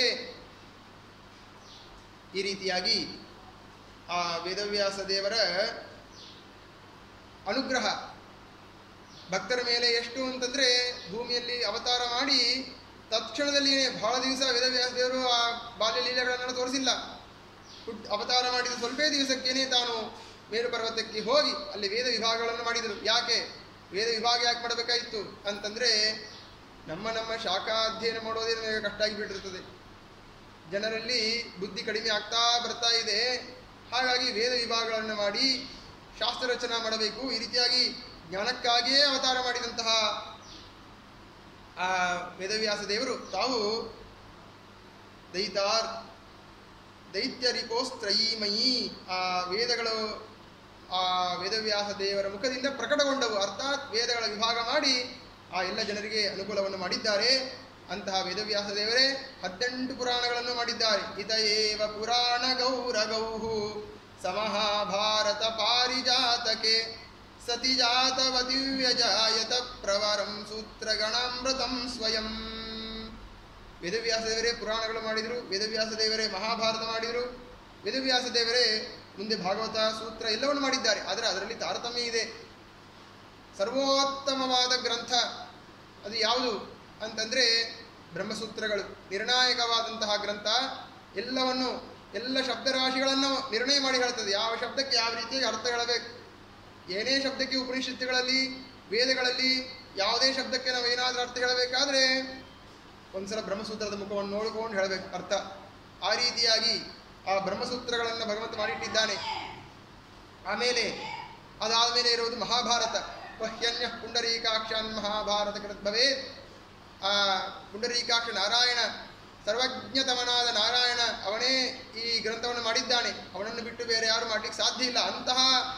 ಈ ರೀತಿಯಾಗಿ ಆ ವೇದವ್ಯಾಸ ದೇವರ ಅನುಗ್ರಹ ಭಕ್ತರ ಮೇಲೆ ಎಷ್ಟು ಅಂತಂದ್ರೆ ಭೂಮಿಯಲ್ಲಿ ಅವತಾರ ಮಾಡಿ ತತ್ಕ್ಷಣದಲ್ಲಿ ಬಹಳ ದಿವಸ ವೇದವ್ಯಾಸ ದೇವರು ಆ ಬಾಲ್ಯ ಲೀಲೆಗಳನ್ನೆಲ್ಲ ತೋರಿಸಿಲ್ಲ ಹುಟ್ ಅವತಾರ ಮಾಡಿದ ಸ್ವಲ್ಪೇ ದಿವಸಕ್ಕೇನೆ ತಾನು ಮೇರು ಪರ್ವತಕ್ಕೆ ಹೋಗಿ ಅಲ್ಲಿ ವೇದ ವಿಭಾಗಗಳನ್ನು ಮಾಡಿದರು ಯಾಕೆ ವೇದ ವಿಭಾಗ ಯಾಕೆ ಮಾಡಬೇಕಾಗಿತ್ತು ಅಂತಂದ್ರೆ ನಮ್ಮ ನಮ್ಮ ಶಾಖಾಧ್ಯಯನ ಮಾಡೋದೇ ನಮಗೆ ಕಷ್ಟ ಆಗಿಬಿಟ್ಟಿರ್ತದೆ ಜನರಲ್ಲಿ ಬುದ್ಧಿ ಕಡಿಮೆ ಆಗ್ತಾ ಬರ್ತಾ ಇದೆ ಹಾಗಾಗಿ ವೇದ ವಿಭಾಗಗಳನ್ನು ಮಾಡಿ ಶಾಸ್ತ್ರ ರಚನಾ ಮಾಡಬೇಕು ಈ ರೀತಿಯಾಗಿ ಜ್ಞಾನಕ್ಕಾಗಿಯೇ ಅವತಾರ ಮಾಡಿದಂತಹ ಆ ವೇದವ್ಯಾಸ ದೇವರು ತಾವು ದೈತಾರ್ ದೈತ್ಯರಿಕೋಸ್ತ್ರಯೀಮಯಿ ಆ ವೇದಗಳು ಆ ವೇದವ್ಯಾಸ ದೇವರ ಮುಖದಿಂದ ಪ್ರಕಟಗೊಂಡವು ಅರ್ಥಾತ್ ವೇದಗಳ ವಿಭಾಗ ಮಾಡಿ ಆ ಎಲ್ಲ ಜನರಿಗೆ ಅನುಕೂಲವನ್ನು ಮಾಡಿದ್ದಾರೆ ಅಂತಹ ವೇದವ್ಯಾಸ ದೇವರೇ ಹದಿನೆಂಟು ಪುರಾಣಗಳನ್ನು ಮಾಡಿದ್ದಾರೆ ಇತ ಏವ ಪುರಾಣ ಗೌರಗೌಹು ಸಮಹಾಭಾರತ ಪಾರಿಜಾತಕೆ ಸತಿಜಾತವ ದಿವ್ಯಜಾಯತ ಪ್ರವರಂ ಸೂತ್ರಗಣಾಮೃತಂ ಸ್ವಯಂ ವೇದವ್ಯಾಸ ದೇವರೇ ಪುರಾಣಗಳು ಮಾಡಿದರು ವೇದವ್ಯಾಸ ದೇವರೇ ಮಹಾಭಾರತ ಮಾಡಿದರು ವೇದವ್ಯಾಸ ದೇವರೇ ಮುಂದೆ ಭಾಗವತ ಸೂತ್ರ ಎಲ್ಲವನ್ನು ಮಾಡಿದ್ದಾರೆ ಆದರೆ ಅದರಲ್ಲಿ ತಾರತಮ್ಯ ಇದೆ ಸರ್ವೋತ್ತಮವಾದ ಗ್ರಂಥ ಅದು ಯಾವುದು ಅಂತಂದರೆ ಬ್ರಹ್ಮಸೂತ್ರಗಳು ನಿರ್ಣಾಯಕವಾದಂತಹ ಗ್ರಂಥ ಎಲ್ಲವನ್ನು ಎಲ್ಲ ಶಬ್ದರಾಶಿಗಳನ್ನು ನಿರ್ಣಯ ಮಾಡಿ ಹೇಳ್ತದೆ ಯಾವ ಶಬ್ದಕ್ಕೆ ಯಾವ ರೀತಿಯಾಗಿ ಅರ್ಥ ಹೇಳಬೇಕು ಏನೇ ಶಬ್ದಕ್ಕೆ ಉಪನಿಷತ್ತುಗಳಲ್ಲಿ ವೇದಗಳಲ್ಲಿ ಯಾವುದೇ ಶಬ್ದಕ್ಕೆ ನಾವು ಏನಾದರೂ ಅರ್ಥ ಹೇಳಬೇಕಾದ್ರೆ ಒಂದ್ಸಲ ಬ್ರಹ್ಮಸೂತ್ರದ ಮುಖವನ್ನು ನೋಡ್ಕೊಂಡು ಹೇಳಬೇಕು ಅರ್ಥ ಆ ರೀತಿಯಾಗಿ ಆ ಬ್ರಹ್ಮಸೂತ್ರಗಳನ್ನು ಭಗವಂತ ಮಾಡಿಟ್ಟಿದ್ದಾನೆ ಆಮೇಲೆ ಅದಾದಮೇಲೆ ಇರುವುದು ಮಹಾಭಾರತ ವಹ್ಯನ್ಯ ಪುಂಡರೀಕಾಕ್ಷಾನ್ ಮಹಾಭಾರತ ಕೃದ್ಭವೇ ಆ ಪುಂಡರೀಕಾಕ್ಷ ನಾರಾಯಣ ಸರ್ವಜ್ಞತಮನಾದ ನಾರಾಯಣ ಅವನೇ ಈ ಗ್ರಂಥವನ್ನು ಮಾಡಿದ್ದಾನೆ ಅವನನ್ನು ಬಿಟ್ಟು ಬೇರೆ ಯಾರು ಮಾಡ್ಲಿಕ್ಕೆ ಸಾಧ್ಯ ಇಲ್ಲ ಅಂತಹ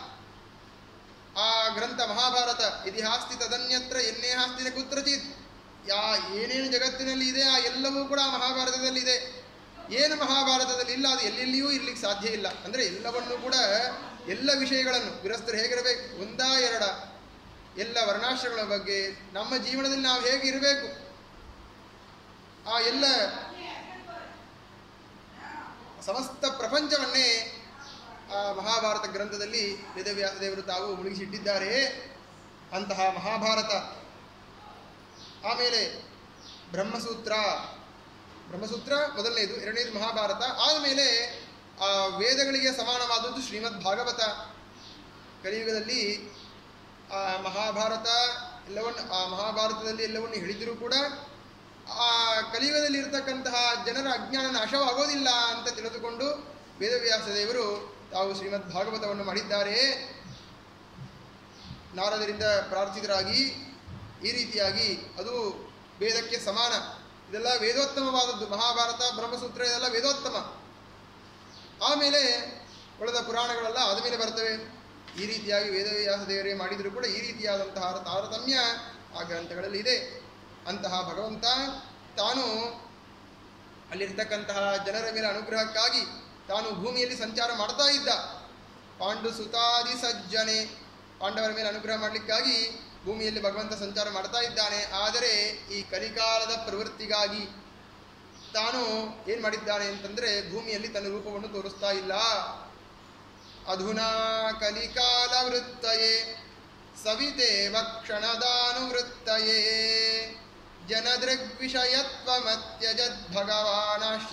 ಆ ಗ್ರಂಥ ಮಹಾಭಾರತ ಇತಿಹಾಸ್ತಿ ತದನ್ಯತ್ರ ಎನ್ನೇ ಹಾಸ್ತಿನ ಕುತ್ರಚಿತ್ ಯಾ ಏನೇನು ಜಗತ್ತಿನಲ್ಲಿ ಇದೆ ಆ ಎಲ್ಲವೂ ಕೂಡ ಆ ಮಹಾಭಾರತದಲ್ಲಿ ಇದೆ ಏನು ಮಹಾಭಾರತದಲ್ಲಿ ಇಲ್ಲ ಅದು ಎಲ್ಲೆಲ್ಲಿಯೂ ಇರ್ಲಿಕ್ಕೆ ಸಾಧ್ಯ ಇಲ್ಲ ಅಂದರೆ ಎಲ್ಲವನ್ನೂ ಕೂಡ ಎಲ್ಲ ವಿಷಯಗಳನ್ನು ಗೃಹಸ್ಥರು ಹೇಗಿರಬೇಕು ಒಂದಾ ಎರಡ ಎಲ್ಲ ವರ್ಣಾಶ್ರಗಳ ಬಗ್ಗೆ ನಮ್ಮ ಜೀವನದಲ್ಲಿ ನಾವು ಹೇಗೆ ಇರಬೇಕು ಆ ಎಲ್ಲ ಸಮಸ್ತ ಪ್ರಪಂಚವನ್ನೇ ಆ ಮಹಾಭಾರತ ಗ್ರಂಥದಲ್ಲಿ ವೇದವ್ಯಾಸ ದೇವರು ತಾವು ಮುಳುಗಿಸಿಟ್ಟಿದ್ದಾರೆ ಅಂತಹ ಮಹಾಭಾರತ ಆಮೇಲೆ ಬ್ರಹ್ಮಸೂತ್ರ ಬ್ರಹ್ಮಸೂತ್ರ ಮೊದಲನೇದು ಎರಡನೇದು ಮಹಾಭಾರತ ಆದಮೇಲೆ ಆ ವೇದಗಳಿಗೆ ಸಮಾನವಾದದ್ದು ಶ್ರೀಮದ್ ಭಾಗವತ ಕಲಿಯುಗದಲ್ಲಿ ಆ ಮಹಾಭಾರತ ಎಲ್ಲವನ್ನು ಆ ಮಹಾಭಾರತದಲ್ಲಿ ಎಲ್ಲವನ್ನು ಹೇಳಿದರೂ ಕೂಡ ಆ ಕಲಿಯುಗದಲ್ಲಿ ಇರತಕ್ಕಂತಹ ಜನರ ಅಜ್ಞಾನ ನಾಶವಾಗೋದಿಲ್ಲ ಅಂತ ತಿಳಿದುಕೊಂಡು ವೇದವ್ಯಾಸ ದೇವರು ತಾವು ಶ್ರೀಮದ್ ಭಾಗವತವನ್ನು ಮಾಡಿದ್ದಾರೆ ನಾರದರಿಂದ ಪ್ರಾರ್ಥಿತರಾಗಿ ಈ ರೀತಿಯಾಗಿ ಅದು ವೇದಕ್ಕೆ ಸಮಾನ ಇದೆಲ್ಲ ವೇದೋತ್ತಮವಾದದ್ದು ಮಹಾಭಾರತ ಬ್ರಹ್ಮಸೂತ್ರ ಇದೆಲ್ಲ ವೇದೋತ್ತಮ ಆಮೇಲೆ ಉಳಿದ ಪುರಾಣಗಳೆಲ್ಲ ಆದಮೇಲೆ ಬರ್ತವೆ ಈ ರೀತಿಯಾಗಿ ವೇದವ್ಯಾಸ ದೇವರೇ ಮಾಡಿದರೂ ಕೂಡ ಈ ರೀತಿಯಾದಂತಹ ತಾರತಮ್ಯ ಆ ಗ್ರಂಥಗಳಲ್ಲಿ ಇದೆ ಅಂತಹ ಭಗವಂತ ತಾನು ಅಲ್ಲಿರ್ತಕ್ಕಂತಹ ಜನರ ಮೇಲೆ ಅನುಗ್ರಹಕ್ಕಾಗಿ ತಾನು ಭೂಮಿಯಲ್ಲಿ ಸಂಚಾರ ಮಾಡ್ತಾ ಇದ್ದ ಪಾಂಡು ಸುತಾದಿ ಸಜ್ಜನೆ ಪಾಂಡವರ ಮೇಲೆ ಅನುಗ್ರಹ ಮಾಡಲಿಕ್ಕಾಗಿ ಭೂಮಿಯಲ್ಲಿ ಭಗವಂತ ಸಂಚಾರ ಮಾಡ್ತಾ ಇದ್ದಾನೆ ಆದರೆ ಈ ಕಲಿಕಾಲದ ಪ್ರವೃತ್ತಿಗಾಗಿ ತಾನು ಏನು ಮಾಡಿದ್ದಾನೆ ಅಂತಂದರೆ ಭೂಮಿಯಲ್ಲಿ ತನ್ನ ರೂಪವನ್ನು ತೋರಿಸ್ತಾ ಇಲ್ಲ ಅಧುನಾ ಕಲಿಕಾಲ ವೃತ್ತಯೇ ಸವಿತೆ ವಕ್ಷಣದಾನುವೃತ್ತಯೇ ಜನದೃಗ್ವಿಷಯತ್ವಮತ್ಯಜದ್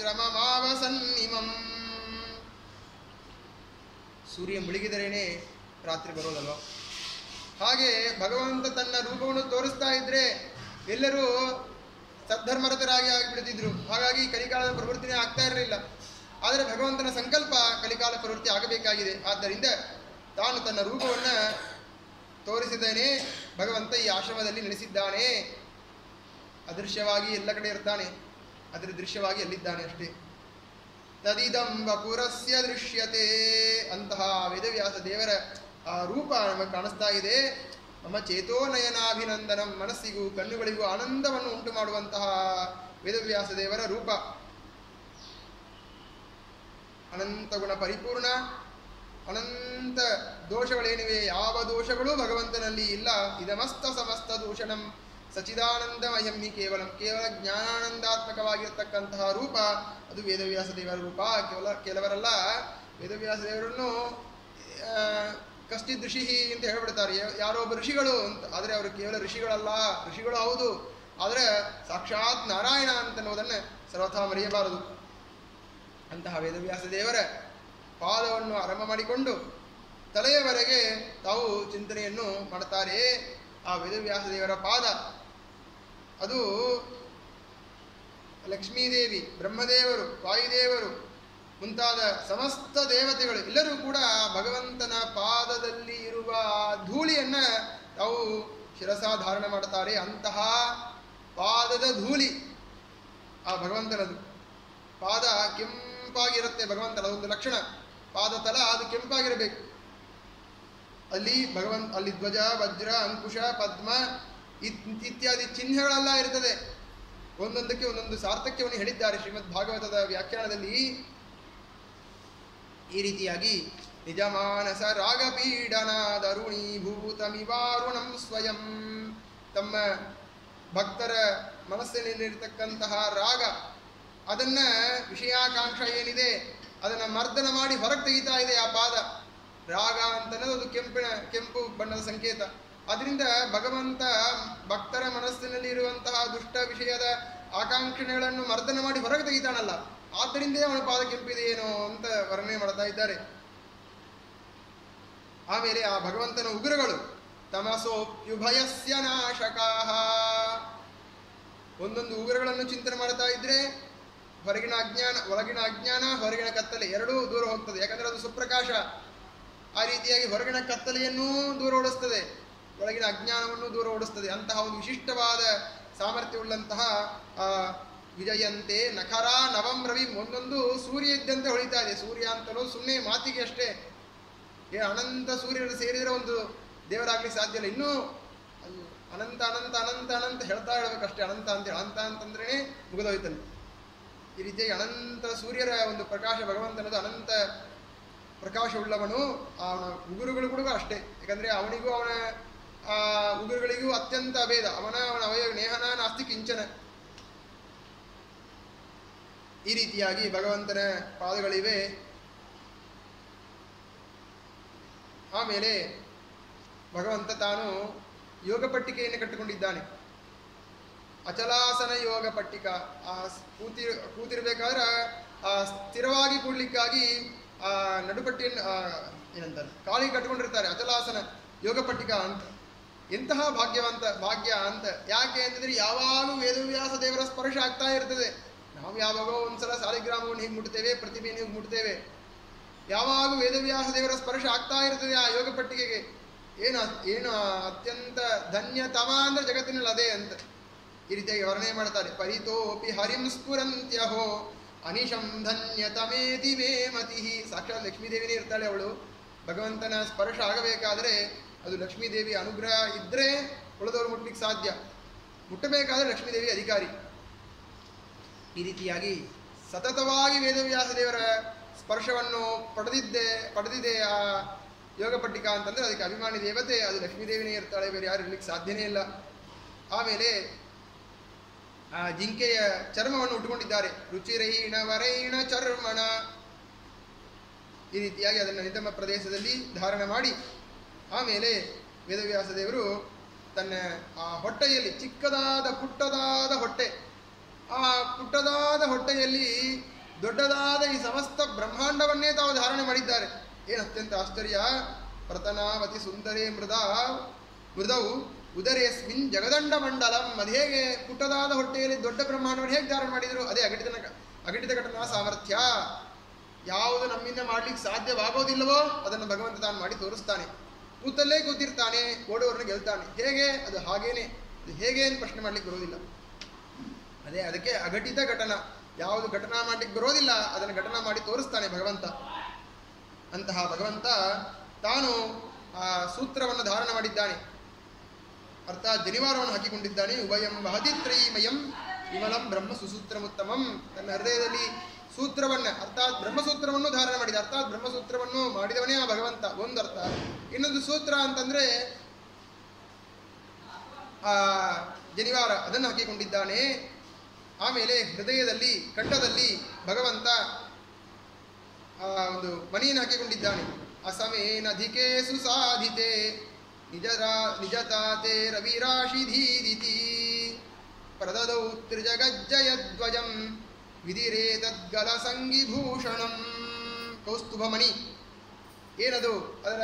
ಭಗವಾನಾಶ್ರಮಮಾವಸನ್ನಿಮಂ ಸೂರ್ಯ ಮುಳುಗಿದರೇನೆ ರಾತ್ರಿ ಬರೋದಲ್ವ ಹಾಗೆ ಭಗವಂತ ತನ್ನ ರೂಪವನ್ನು ತೋರಿಸ್ತಾ ಇದ್ರೆ ಎಲ್ಲರೂ ಸದ್ಧರ್ಮರತರಾಗಿ ಆಗಿಬಿಡ್ತಿದ್ರು ಹಾಗಾಗಿ ಕಲಿಕಾಲದ ಪ್ರವೃತ್ತಿನೇ ಆಗ್ತಾ ಇರಲಿಲ್ಲ ಆದರೆ ಭಗವಂತನ ಸಂಕಲ್ಪ ಕಲಿಕಾಲ ಪ್ರವೃತ್ತಿ ಆಗಬೇಕಾಗಿದೆ ಆದ್ದರಿಂದ ತಾನು ತನ್ನ ರೂಪವನ್ನು ತೋರಿಸಿದ್ದೇನೆ ಭಗವಂತ ಈ ಆಶ್ರಮದಲ್ಲಿ ನೆಲೆಸಿದ್ದಾನೆ ಅದೃಶ್ಯವಾಗಿ ಎಲ್ಲ ಕಡೆ ಇರ್ತಾನೆ ಅದರ ದೃಶ್ಯವಾಗಿ ಎಲ್ಲಿದ್ದಾನೆ ಅಷ್ಟೇ ತದಿದಂ ವಪುರಸ್ಯ ದೃಶ್ಯತೆ ಅಂತಹ ವೇದವ್ಯಾಸ ದೇವರ ಆ ರೂಪ ನಮಗೆ ಕಾಣಿಸ್ತಾ ಇದೆ ನಮ್ಮ ಚೇತೋನಯನಾಭಿನಂದನಂ ಮನಸ್ಸಿಗೂ ಕಣ್ಣುಗಳಿಗೂ ಆನಂದವನ್ನು ಉಂಟು ಮಾಡುವಂತಹ ವೇದವ್ಯಾಸ ದೇವರ ರೂಪ ಅನಂತ ಗುಣ ಪರಿಪೂರ್ಣ ಅನಂತ ದೋಷಗಳೇನಿವೆ ಯಾವ ದೋಷಗಳೂ ಭಗವಂತನಲ್ಲಿ ಇಲ್ಲ ಇದಮಸ್ತ ಸಮಸ್ತ ದೂಷಣಂ ಸಚಿದಾನಂದಮಯಂ ಹಿ ಕೇವಲ ಕೇವಲ ಜ್ಞಾನಾನಂದಾತ್ಮಕವಾಗಿರ್ತಕ್ಕಂತಹ ರೂಪ ಅದು ವೇದವ್ಯಾಸ ದೇವರ ರೂಪ ಕೇವಲ ಕೆಲವರೆಲ್ಲ ವೇದವ್ಯಾಸ ದೇವರನ್ನು ಆ, ಕಶ್ಚಿತ್ ಋಷಿ ಅಂತ ಹೇಳ್ಬಿಡ್ತಾರೆ ಯಾ- ಯಾರೋ ಒಬ್ಬ ಋಷಿಗಳು ಅಂತ ಆದರೆ ಅವರು ಕೇವಲ ಋಷಿಗಳಲ್ಲ ಋಷಿಗಳು ಹೌದು ಆದರೆ ಸಾಕ್ಷಾತ್ ನಾರಾಯಣ ಅಂತನ್ನುವುದನ್ನು ಸರ್ವಥಾ ಮರೆಯಬಾರದು ಅಂತಹ ವೇದವ್ಯಾಸ ದೇವರ ಪಾದವನ್ನು ಆರಂಭ ಮಾಡಿಕೊಂಡು ತಲೆಯವರೆಗೆ ತಾವು ಚಿಂತನೆಯನ್ನು ಮಾಡುತ್ತಾರೆ ಆ ವೇದವ್ಯಾಸ ದೇವರ ಪಾದ ಅದು ಲಕ್ಷ್ಮೀದೇವಿ ಬ್ರಹ್ಮದೇವರು ವಾಯುದೇವರು ಮುಂತಾದ ಸಮಸ್ತ ದೇವತೆಗಳು ಎಲ್ಲರೂ ಕೂಡ ಭಗವಂತನ ಪಾದದಲ್ಲಿ ಇರುವ ಧೂಳಿಯನ್ನ ತಾವು ಶಿರಸ ಧಾರಣ ಮಾಡುತ್ತಾರೆ ಅಂತಹ ಪಾದದ ಧೂಳಿ ಆ ಭಗವಂತನದು ಪಾದ ಕೆಂಪಾಗಿರುತ್ತೆ ಭಗವಂತನ ಅದೊಂದು ಲಕ್ಷಣ ಪಾದ ತಲ ಅದು ಕೆಂಪಾಗಿರಬೇಕು ಅಲ್ಲಿ ಭಗವಂತ ಅಲ್ಲಿ ಧ್ವಜ ವಜ್ರ ಅಂಕುಶ ಪದ್ಮ ಇತ್- ಇತ್ಯಾದಿ ಚಿಹ್ನೆಗಳೆಲ್ಲ ಇರ್ತದೆ ಒಂದೊಂದಕ್ಕೆ ಒಂದೊಂದು ಸಾರ್ಥಕ್ಯವನ್ನು ಹೇಳಿದ್ದಾರೆ ಶ್ರೀಮದ್ ಭಾಗವತದ ವ್ಯಾಖ್ಯಾನದಲ್ಲಿ ಈ ರೀತಿಯಾಗಿ ನಿಜಮಾನಸ ರಾಗಪೀಡನ ದರುಣೀಭೂತಮಿವಾರುಣಂ ಸ್ವಯಂ ತಮ್ಮ ಭಕ್ತರ ಮನಸ್ಸಿನಲ್ಲಿರ್ತಕ್ಕಂತಹ ರಾಗ ಅದನ್ನ ವಿಷಯಾಕಾಂಕ್ಷ ಏನಿದೆ ಅದನ್ನ ಮರ್ದನ ಮಾಡಿ ಹೊರಗೆ ತೆಗಿತಾ ಇದೆ ಆ ಪಾದ ರಾಗ ಅಂತನ್ನೋದು ಅದು ಕೆಂಪಿನ ಕೆಂಪು ಬಣ್ಣದ ಸಂಕೇತ ಅದರಿಂದ ಭಗವಂತ ಭಕ್ತರ ಮನಸ್ಸಿನಲ್ಲಿ ಇರುವಂತಹ ದುಷ್ಟ ವಿಷಯದ ಆಕಾಂಕ್ಷಣೆಗಳನ್ನು ಮರ್ದನ ಮಾಡಿ ಹೊರಗೆ ತೆಗಿತಾನಲ್ಲ ಆದ್ದರಿಂದಲೇ ಅವನ ಪಾದ ಕೆಂಪಿದೆಯೇನೋ ಅಂತ ವರ್ಣನೆ ಮಾಡ್ತಾ ಇದ್ದಾರೆ ಆಮೇಲೆ ಆ ಭಗವಂತನ ಉಗುರುಗಳು ತಮಸೋಪ್ಯುಭಯಸ್ಯ ನಾಶಕಾಹ ಒಂದೊಂದು ಉಗುರುಗಳನ್ನು ಚಿಂತನೆ ಮಾಡ್ತಾ ಇದ್ರೆ ಹೊರಗಿನ ಅಜ್ಞಾನ ಒಳಗಿನ ಅಜ್ಞಾನ ಹೊರಗಿನ ಕತ್ತಲೆ ಎರಡೂ ದೂರ ಹೋಗ್ತದೆ ಯಾಕಂದ್ರೆ ಅದು ಸುಪ್ರಕಾಶ ಆ ರೀತಿಯಾಗಿ ಹೊರಗಿನ ಕತ್ತಲೆಯನ್ನೂ ದೂರ ಓಡಿಸ್ತದೆ ಒಳಗಿನ ಅಜ್ಞಾನವನ್ನು ದೂರ ಓಡಿಸ್ತದೆ ಅಂತಹ ಒಂದು ವಿಶಿಷ್ಟವಾದ ಸಾಮರ್ಥ್ಯವುಳ್ಳಂತಹ ಆ ವಿಜಯಂತೆ ನಖರ ನವಂ ರವಿ ಒಂದೊಂದು ಸೂರ್ಯ ಇದ್ದಂತೆ ಹೊಳಿತಾ ಇದೆ ಸೂರ್ಯ ಅಂತಲೋ ಸುಮ್ಮನೆ ಮಾತಿಗೆ ಅಷ್ಟೇ ಏ ಅನಂತ ಸೂರ್ಯರು ಸೇರಿದರೆ ಒಂದು ದೇವರಾಗ್ಲಿಕ್ಕೆ ಸಾಧ್ಯ ಇಲ್ಲ ಇನ್ನೂ ಅದು ಅನಂತ ಅನಂತ ಅನಂತ ಅನಂತ ಹೇಳ್ತಾ ಇರಬೇಕಷ್ಟೇ ಅನಂತ ಅಂತೇಳಿ ಅನಂತ ಅಂತಂದ್ರೆ ಮುಗಿದೋಯ್ತಂತೆ ಈ ರೀತಿಯಾಗಿ ಅನಂತ ಸೂರ್ಯರ ಒಂದು ಪ್ರಕಾಶ ಭಗವಂತನದು ಅನಂತ ಪ್ರಕಾಶವುಳ್ಳವನು ಅವನ ಉಗುರುಗಳು ಕೂಡ ಅಷ್ಟೇ ಯಾಕಂದ್ರೆ ಅವನಿಗೂ ಅವನ ಆ ಉಗುರುಗಳಿಗೂ ಅತ್ಯಂತ ಅಭೇದ ಅವನ ಅವನ ಅವಯವ ನೇಹನ ನಾಸ್ತಿ ಕಿಂಚನ ಈ ರೀತಿಯಾಗಿ ಭಗವಂತನ ಪಾದಗಳಿವೆ ಆಮೇಲೆ ಭಗವಂತ ತಾನು ಯೋಗ ಪಟ್ಟಿಕೆಯನ್ನು ಕಟ್ಟಿಕೊಂಡಿದ್ದಾನೆ ಅಚಲಾಸನ ಯೋಗ ಪಟ್ಟಿಕ ಆ ಸ್- ಕೂತಿ ಕೂತಿರ್ಬೇಕಾದ್ರೆ ಆ ಸ್ಥಿರವಾಗಿ ಕೂಡ್ಲಿಕ್ಕಾಗಿ ಆ ನಡುಪಟ್ಟಿಯನ್ನು ಆ, ಏನಂತಾರೆ ಕಾಲಿಗೆ ಕಟ್ಕೊಂಡಿರ್ತಾರೆ ಅಚಲಾಸನ ಯೋಗ ಪಟ್ಟಿಕ ಅಂತ ಎಂತಹ ಭಾಗ್ಯವಂತ ಭಾಗ್ಯ ಅಂತ ಯಾಕೆ ಅಂತಂದ್ರೆ ಯಾವಾಗಲೂ ವೇದವ್ಯಾಸ ದೇವರ ಸ್ಪರ್ಶ ಆಗ್ತಾ ಇರ್ತದೆ ನಾವು ಯಾವಾಗೋ ಒಂದ್ಸಲ ಸಾಲಿಗ್ರಾಮವನ್ನು ಹೀಗೆ ಮುಟ್ತೇವೆ ಪ್ರತಿಮೆಯನ್ನು ಹೀಗೆ ಮುಟ್ತೇವೆ ಯಾವಾಗ ವೇದವ್ಯಾಸ ದೇವರ ಸ್ಪರ್ಶ ಆಗ್ತಾ ಇರ್ತದೆ ಆ ಯೋಗ ಪಟ್ಟಿಗೆಗೆ ಏನು ಏನು ಅತ್ಯಂತ ಧನ್ಯತಮ ಅಂದ್ರೆ ಜಗತ್ತಿನಲ್ಲಿ ಅದೇ ಅಂತ ಈ ರೀತಿಯಾಗಿ ವರ್ಣನೆ ಮಾಡ್ತಾರೆ ಪರಿತೋಪಿ ಹರಿಂ ಸ್ಫುರಂತ್ಯಹೋ ಅನಿಶಂ ಧನ್ಯತಮೇತಿ ಮೇ ಮತಿ ಸಾಕ್ಷಾತ್ ಲಕ್ಷ್ಮೀದೇವಿನೇ ಇರ್ತಾಳೆ ಅವಳು ಭಗವಂತನ ಸ್ಪರ್ಶ ಆಗಬೇಕಾದ್ರೆ ಅದು ಲಕ್ಷ್ಮೀದೇವಿ ಅನುಗ್ರಹ ಇದ್ದರೆ ಉಳಿದವರು ಮುಟ್ಲಿಕ್ಕೆ ಸಾಧ್ಯ ಮುಟ್ಟಬೇಕಾದ್ರೆ ಲಕ್ಷ್ಮೀದೇವಿ ಅಧಿಕಾರಿ ಈ ರೀತಿಯಾಗಿ ಸತತವಾಗಿ ವೇದವ್ಯಾಸ ದೇವರ ಸ್ಪರ್ಶವನ್ನು ಪಡೆದಿದ್ದೆ ಪಡೆದಿದೆ ಆ ಯೋಗ ಪಟ್ಟಿಕ ಅಂತಂದ್ರೆ ಅದಕ್ಕೆ ಅಭಿಮಾನಿ ದೇವತೆ ಅದು ಲಕ್ಷ್ಮೀದೇವಿನೇ ಇರ್ತಾಳೆ ಬೇರೆ ಯಾರು ಇರ್ಲಿಕ್ಕೆ ಸಾಧ್ಯನೇ ಇಲ್ಲ ಆಮೇಲೆ ಆ ಜಿಂಕೆಯ ಚರ್ಮವನ್ನು ಉಟ್ಕೊಂಡಿದ್ದಾರೆ ರುಚಿರೈಣ ವರೈಣ ಚರ್ಮಣ ಈ ರೀತಿಯಾಗಿ ಅದನ್ನು ನಿತಮ ಪ್ರದೇಶದಲ್ಲಿ ಧಾರಣ ಮಾಡಿ ಆಮೇಲೆ ವೇದವ್ಯಾಸ ದೇವರು ತನ್ನ ಆ ಹೊಟ್ಟೆಯಲ್ಲಿ ಚಿಕ್ಕದಾದ ಪುಟ್ಟದಾದ ಹೊಟ್ಟೆ ಆ ಪುಟ್ಟದಾದ ಹೊಟ್ಟೆಯಲ್ಲಿ ದೊಡ್ಡದಾದ ಈ ಸಮಸ್ತ ಬ್ರಹ್ಮಾಂಡವನ್ನೇ ತಾವು ಧಾರಣೆ ಮಾಡಿದ್ದಾರೆ ಏನು ಅತ್ಯಂತ ಆಶ್ಚರ್ಯ ಪ್ರತನಾವತಿ ಸುಂದರೇ ಮೃದ ಮೃದವು ಉದರೇಸ್ಮಿನ್ ಜಗದಂಡ ಮಂಡಲಂ ಅದು ಹೇಗೆ ಪುಟ್ಟದಾದ ಹೊಟ್ಟೆಯಲ್ಲಿ ದೊಡ್ಡ ಬ್ರಹ್ಮಾಂಡವನ್ನು ಹೇಗೆ ಧಾರಣ ಮಾಡಿದರು ಅದೇ ಅಘಟಿತನ ಅಘಟಿತ ಘಟನಾ ಸಾಮರ್ಥ್ಯ ಯಾವುದು ನಮ್ಮಿಂದ ಮಾಡ್ಲಿಕ್ಕೆ ಸಾಧ್ಯವಾಗೋದಿಲ್ಲವೋ ಅದನ್ನು ಭಗವಂತ ತಾನು ಮಾಡಿ ತೋರಿಸ್ತಾನೆ ಕೂತಲ್ಲೇ ಕೂತಿರ್ತಾನೆ ಓಡುವವರನ್ನು ಗೆಲ್ತಾನೆ ಹೇಗೆ ಅದು ಹಾಗೇನೆ ಅದು ಹೇಗೆ ಅಂತ ಪ್ರಶ್ನೆ ಮಾಡ್ಲಿಕ್ಕೆ ಬರೋದಿಲ್ಲ ಅದೇ ಅದಕ್ಕೆ ಅಘಟಿತ ಘಟನ ಯಾವುದು ಘಟನಾ ಮಾಡ್ಲಿಕ್ಕೆ ಬರೋದಿಲ್ಲ ಅದನ್ನು ಘಟನಾ ಮಾಡಿ ತೋರಿಸ್ತಾನೆ ಭಗವಂತ ಅಂತಹ ಭಗವಂತ ತಾನು ಆ ಸೂತ್ರವನ್ನು ಧಾರಣ ಮಾಡಿದ್ದಾನೆ ಅರ್ಥಾತ್ ಜನಿವಾರವನ್ನು ಹಾಕಿಕೊಂಡಿದ್ದಾನೆ ಉಭಯಂ ವಹದಿತ್ರಯೀಮಯಂ ವಿಮಲಂ ಬ್ರಹ್ಮ ಸುಸೂತ್ರಮುತ್ತಮಂ ತನ್ನ ಹೃದಯದಲ್ಲಿ ಸೂತ್ರವನ್ನ ಅರ್ಥಾತ್ ಬ್ರಹ್ಮಸೂತ್ರವನ್ನು ಧಾರಣ ಮಾಡಿದ ಅರ್ಥಾತ್ ಬ್ರಹ್ಮಸೂತ್ರವನ್ನು ಮಾಡಿದವನೇ ಆ ಭಗವಂತ ಒಂದು ಅರ್ಥ ಇನ್ನೊಂದು ಸೂತ್ರ ಅಂತಂದ್ರೆ ಆ ಜನಿವಾರ ಅದನ್ನು ಹಾಕಿಕೊಂಡಿದ್ದಾನೆ ಆಮೇಲೆ ಹೃದಯದಲ್ಲಿ ಕಂಠದಲ್ಲಿ ಭಗವಂತ ಆ ಒಂದು ಮಣಿಯನ್ನು ಹಾಕಿಕೊಂಡಿದ್ದಾನೆ ಅಸಮೇನಧಿಕೆ ಸುಸಾಧಿತೆ ನಿಜರಾ ನಿಜತಾತೆ ರವಿರಾಶಿಧೀರಿತಿ ಪ್ರದದೌ ತ್ರಿಜಗಜ್ಜಯಧ್ವಜಂ ವಿಧಿರೇ ತದ್ಗಲ ಸಂಗಿಭೂಷಣಂ ಕೌಸ್ತುಭಮಣಿ ಏನದು ಅದರ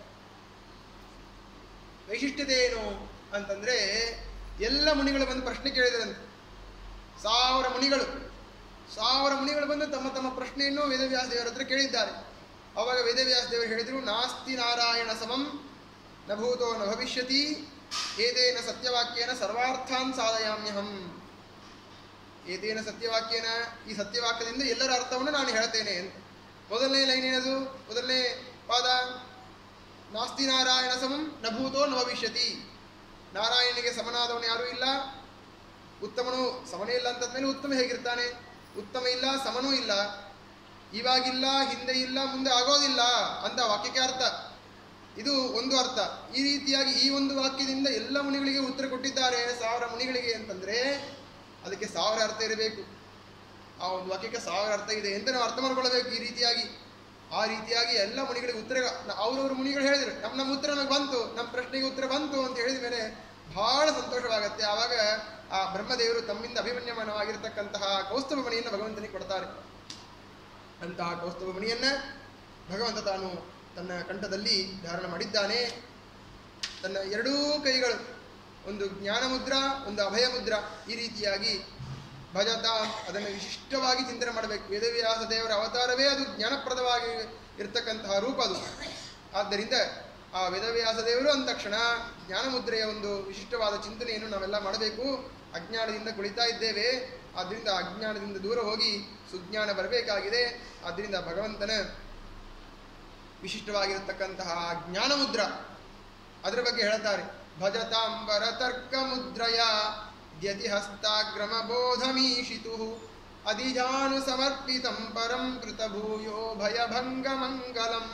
ವೈಶಿಷ್ಟ್ಯತೆ ಏನು ಅಂತಂದ್ರೆ ಎಲ್ಲ ಮುನಿಗಳು ಬಂದು ಪ್ರಶ್ನೆ ಕೇಳಿದ್ರಂತೆ ಸಾವಿರ ಮುನಿಗಳು ಸಾವಿರ ಮುನಿಗಳು ಬಂದು ತಮ್ಮ ತಮ್ಮ ಪ್ರಶ್ನೆಯನ್ನು ವೇದವ್ಯಾಸ ದೇವರ ಹತ್ರ ಕೇಳಿದ್ದಾರೆ ಅವಾಗ ವೇದವ್ಯಾಸ ದೇವರು ಹೇಳಿದರು ನಾಸ್ತಿ ನಾರಾಯಣ ಸಮಂ ನ ಭೂತೋ ನ ಭವಿಷ್ಯತಿ ಏತೇನ ಸತ್ಯವಾಕ್ಯೇನ ಸರ್ವಾರ್ಥಾನ್ ಸಾಧಯಾಮ್ಯಹಂ ಏತೇನ ಸತ್ಯವಾಕ್ಯೇನ ಈ ಸತ್ಯವಾಕ್ಯದಿಂದ ಎಲ್ಲರ ಅರ್ಥವನ್ನು ನಾನು ಹೇಳ್ತೇನೆ ಅಂತ ಮೊದಲನೇ ಲೈನ್ ಏನದು ಮೊದಲನೇ ಪಾದ ನಾಸ್ತಿ ನಾರಾಯಣ ಸಮಂ ನ ಭೂತೋ ನ ಭವಿಷ್ಯತಿ ನಾರಾಯಣನಿಗೆ ಸಮನಾದವನು ಯಾರೂ ಇಲ್ಲ ಉತ್ತಮನು ಸಮನೇ ಇಲ್ಲ ಅಂತಂದ್ಮೇಲೆ ಉತ್ತಮ ಹೇಗಿರ್ತಾನೆ ಉತ್ತಮ ಇಲ್ಲ ಸಮನೂ ಇಲ್ಲ ಇವಾಗಿಲ್ಲ ಹಿಂದೆ ಇಲ್ಲ ಮುಂದೆ ಆಗೋದಿಲ್ಲ ಅಂತ ವಾಕ್ಯಕ್ಕೆ ಅರ್ಥ ಇದು ಒಂದು ಅರ್ಥ ಈ ರೀತಿಯಾಗಿ ಈ ಒಂದು ವಾಕ್ಯದಿಂದ ಎಲ್ಲ ಮುನಿಗಳಿಗೆ ಉತ್ತರ ಕೊಟ್ಟಿದ್ದಾರೆ ಸಾವಿರ ಮುನಿಗಳಿಗೆ ಅಂತಂದ್ರೆ ಅದಕ್ಕೆ ಸಾವಿರ ಅರ್ಥ ಇರಬೇಕು ಆ ಒಂದು ವಾಕ್ಯಕ್ಕೆ ಸಾವಿರ ಅರ್ಥ ಇದೆ ಅಂತ ನಾವು ಅರ್ಥ ಮಾಡ್ಕೊಳ್ಬೇಕು ಈ ರೀತಿಯಾಗಿ ಆ ರೀತಿಯಾಗಿ ಎಲ್ಲ ಮುನಿಗಳಿಗೆ ಉತ್ತರ ಅವ್ರವ್ರ ಮುನಿಗಳು ಹೇಳಿದ್ರು ನಮ್ಮ ನಮ್ಮ ಉತ್ತರ ನಮಗೆ ಬಂತು ನಮ್ಮ ಪ್ರಶ್ನೆಗೆ ಉತ್ತರ ಬಂತು ಅಂತ ಹೇಳಿದ ಮೇಲೆ ಬಹಳ ಸಂತೋಷವಾಗುತ್ತೆ ಆವಾಗ ಆ ಬ್ರಹ್ಮದೇವರು ತಮ್ಮಿಂದ ಅಭಿಮನ್ಯಮಾನವಾಗಿರ್ತಕ್ಕಂತಹ ಕೌಸ್ತುಭ ಮಣಿಯನ್ನು ಭಗವಂತನಿಗೆ ಕೊಡ್ತಾರೆ ಅಂತಹ ಕೌಸ್ತುಭ ಮಣಿಯನ್ನ ಭಗವಂತ ತಾನು ತನ್ನ ಕಂಠದಲ್ಲಿ ಧಾರಣ ಮಾಡಿದ್ದಾನೆ ತನ್ನ ಎರಡೂ ಕೈಗಳು ಒಂದು ಜ್ಞಾನ ಮುದ್ರಾ ಒಂದು ಅಭಯ ಮುದ್ರಾ ಈ ರೀತಿಯಾಗಿ ಭಜತ ಅದನ್ನು ವಿಶಿಷ್ಟವಾಗಿ ಚಿಂತನೆ ಮಾಡಬೇಕು ವೇದವ್ಯಾಸ ದೇವರ ಅವತಾರವೇ ಅದು ಜ್ಞಾನಪ್ರದವಾಗಿ ಇರತಕ್ಕಂತಹ ರೂಪ ಅದು ಆದ್ದರಿಂದ ಆ ವೇದವ್ಯಾಸ ದೇವರು ಅಂದ ತಕ್ಷಣ ಜ್ಞಾನಮುದ್ರೆಯ ಒಂದು ವಿಶಿಷ್ಟವಾದ ಚಿಂತನೆಯನ್ನು ನಾವೆಲ್ಲ ಮಾಡಬೇಕು ಅಜ್ಞಾನದಿಂದ ಕುಳಿತಾ ಇದ್ದೇವೆ ಆದ್ದರಿಂದ ಅಜ್ಞಾನದಿಂದ ದೂರ ಹೋಗಿ ಸುಜ್ಞಾನ ಬರಬೇಕಾಗಿದೆ ಆದ್ದರಿಂದ ಭಗವಂತನ ವಿಶಿಷ್ಟವಾಗಿರತಕ್ಕಂತಹ ಜ್ಞಾನಮುದ್ರ ಅದರ ಬಗ್ಗೆ ಹೇಳ್ತಾರೆ ಭಜತಾಂಬರ ತರ್ಕ ಮುದ್ರಯ ದ್ಯತಿ ಹಸ್ತಾಗ್ರಮ ಬೋಧಮೀಶಿತು ಅಧಿಜಾನು ಸಮರ್ಪಿತಂ ಪರಂ ಕೃತ ಭೂಯೋ ಭಯಭಂಗ ಮಂಗಲಂ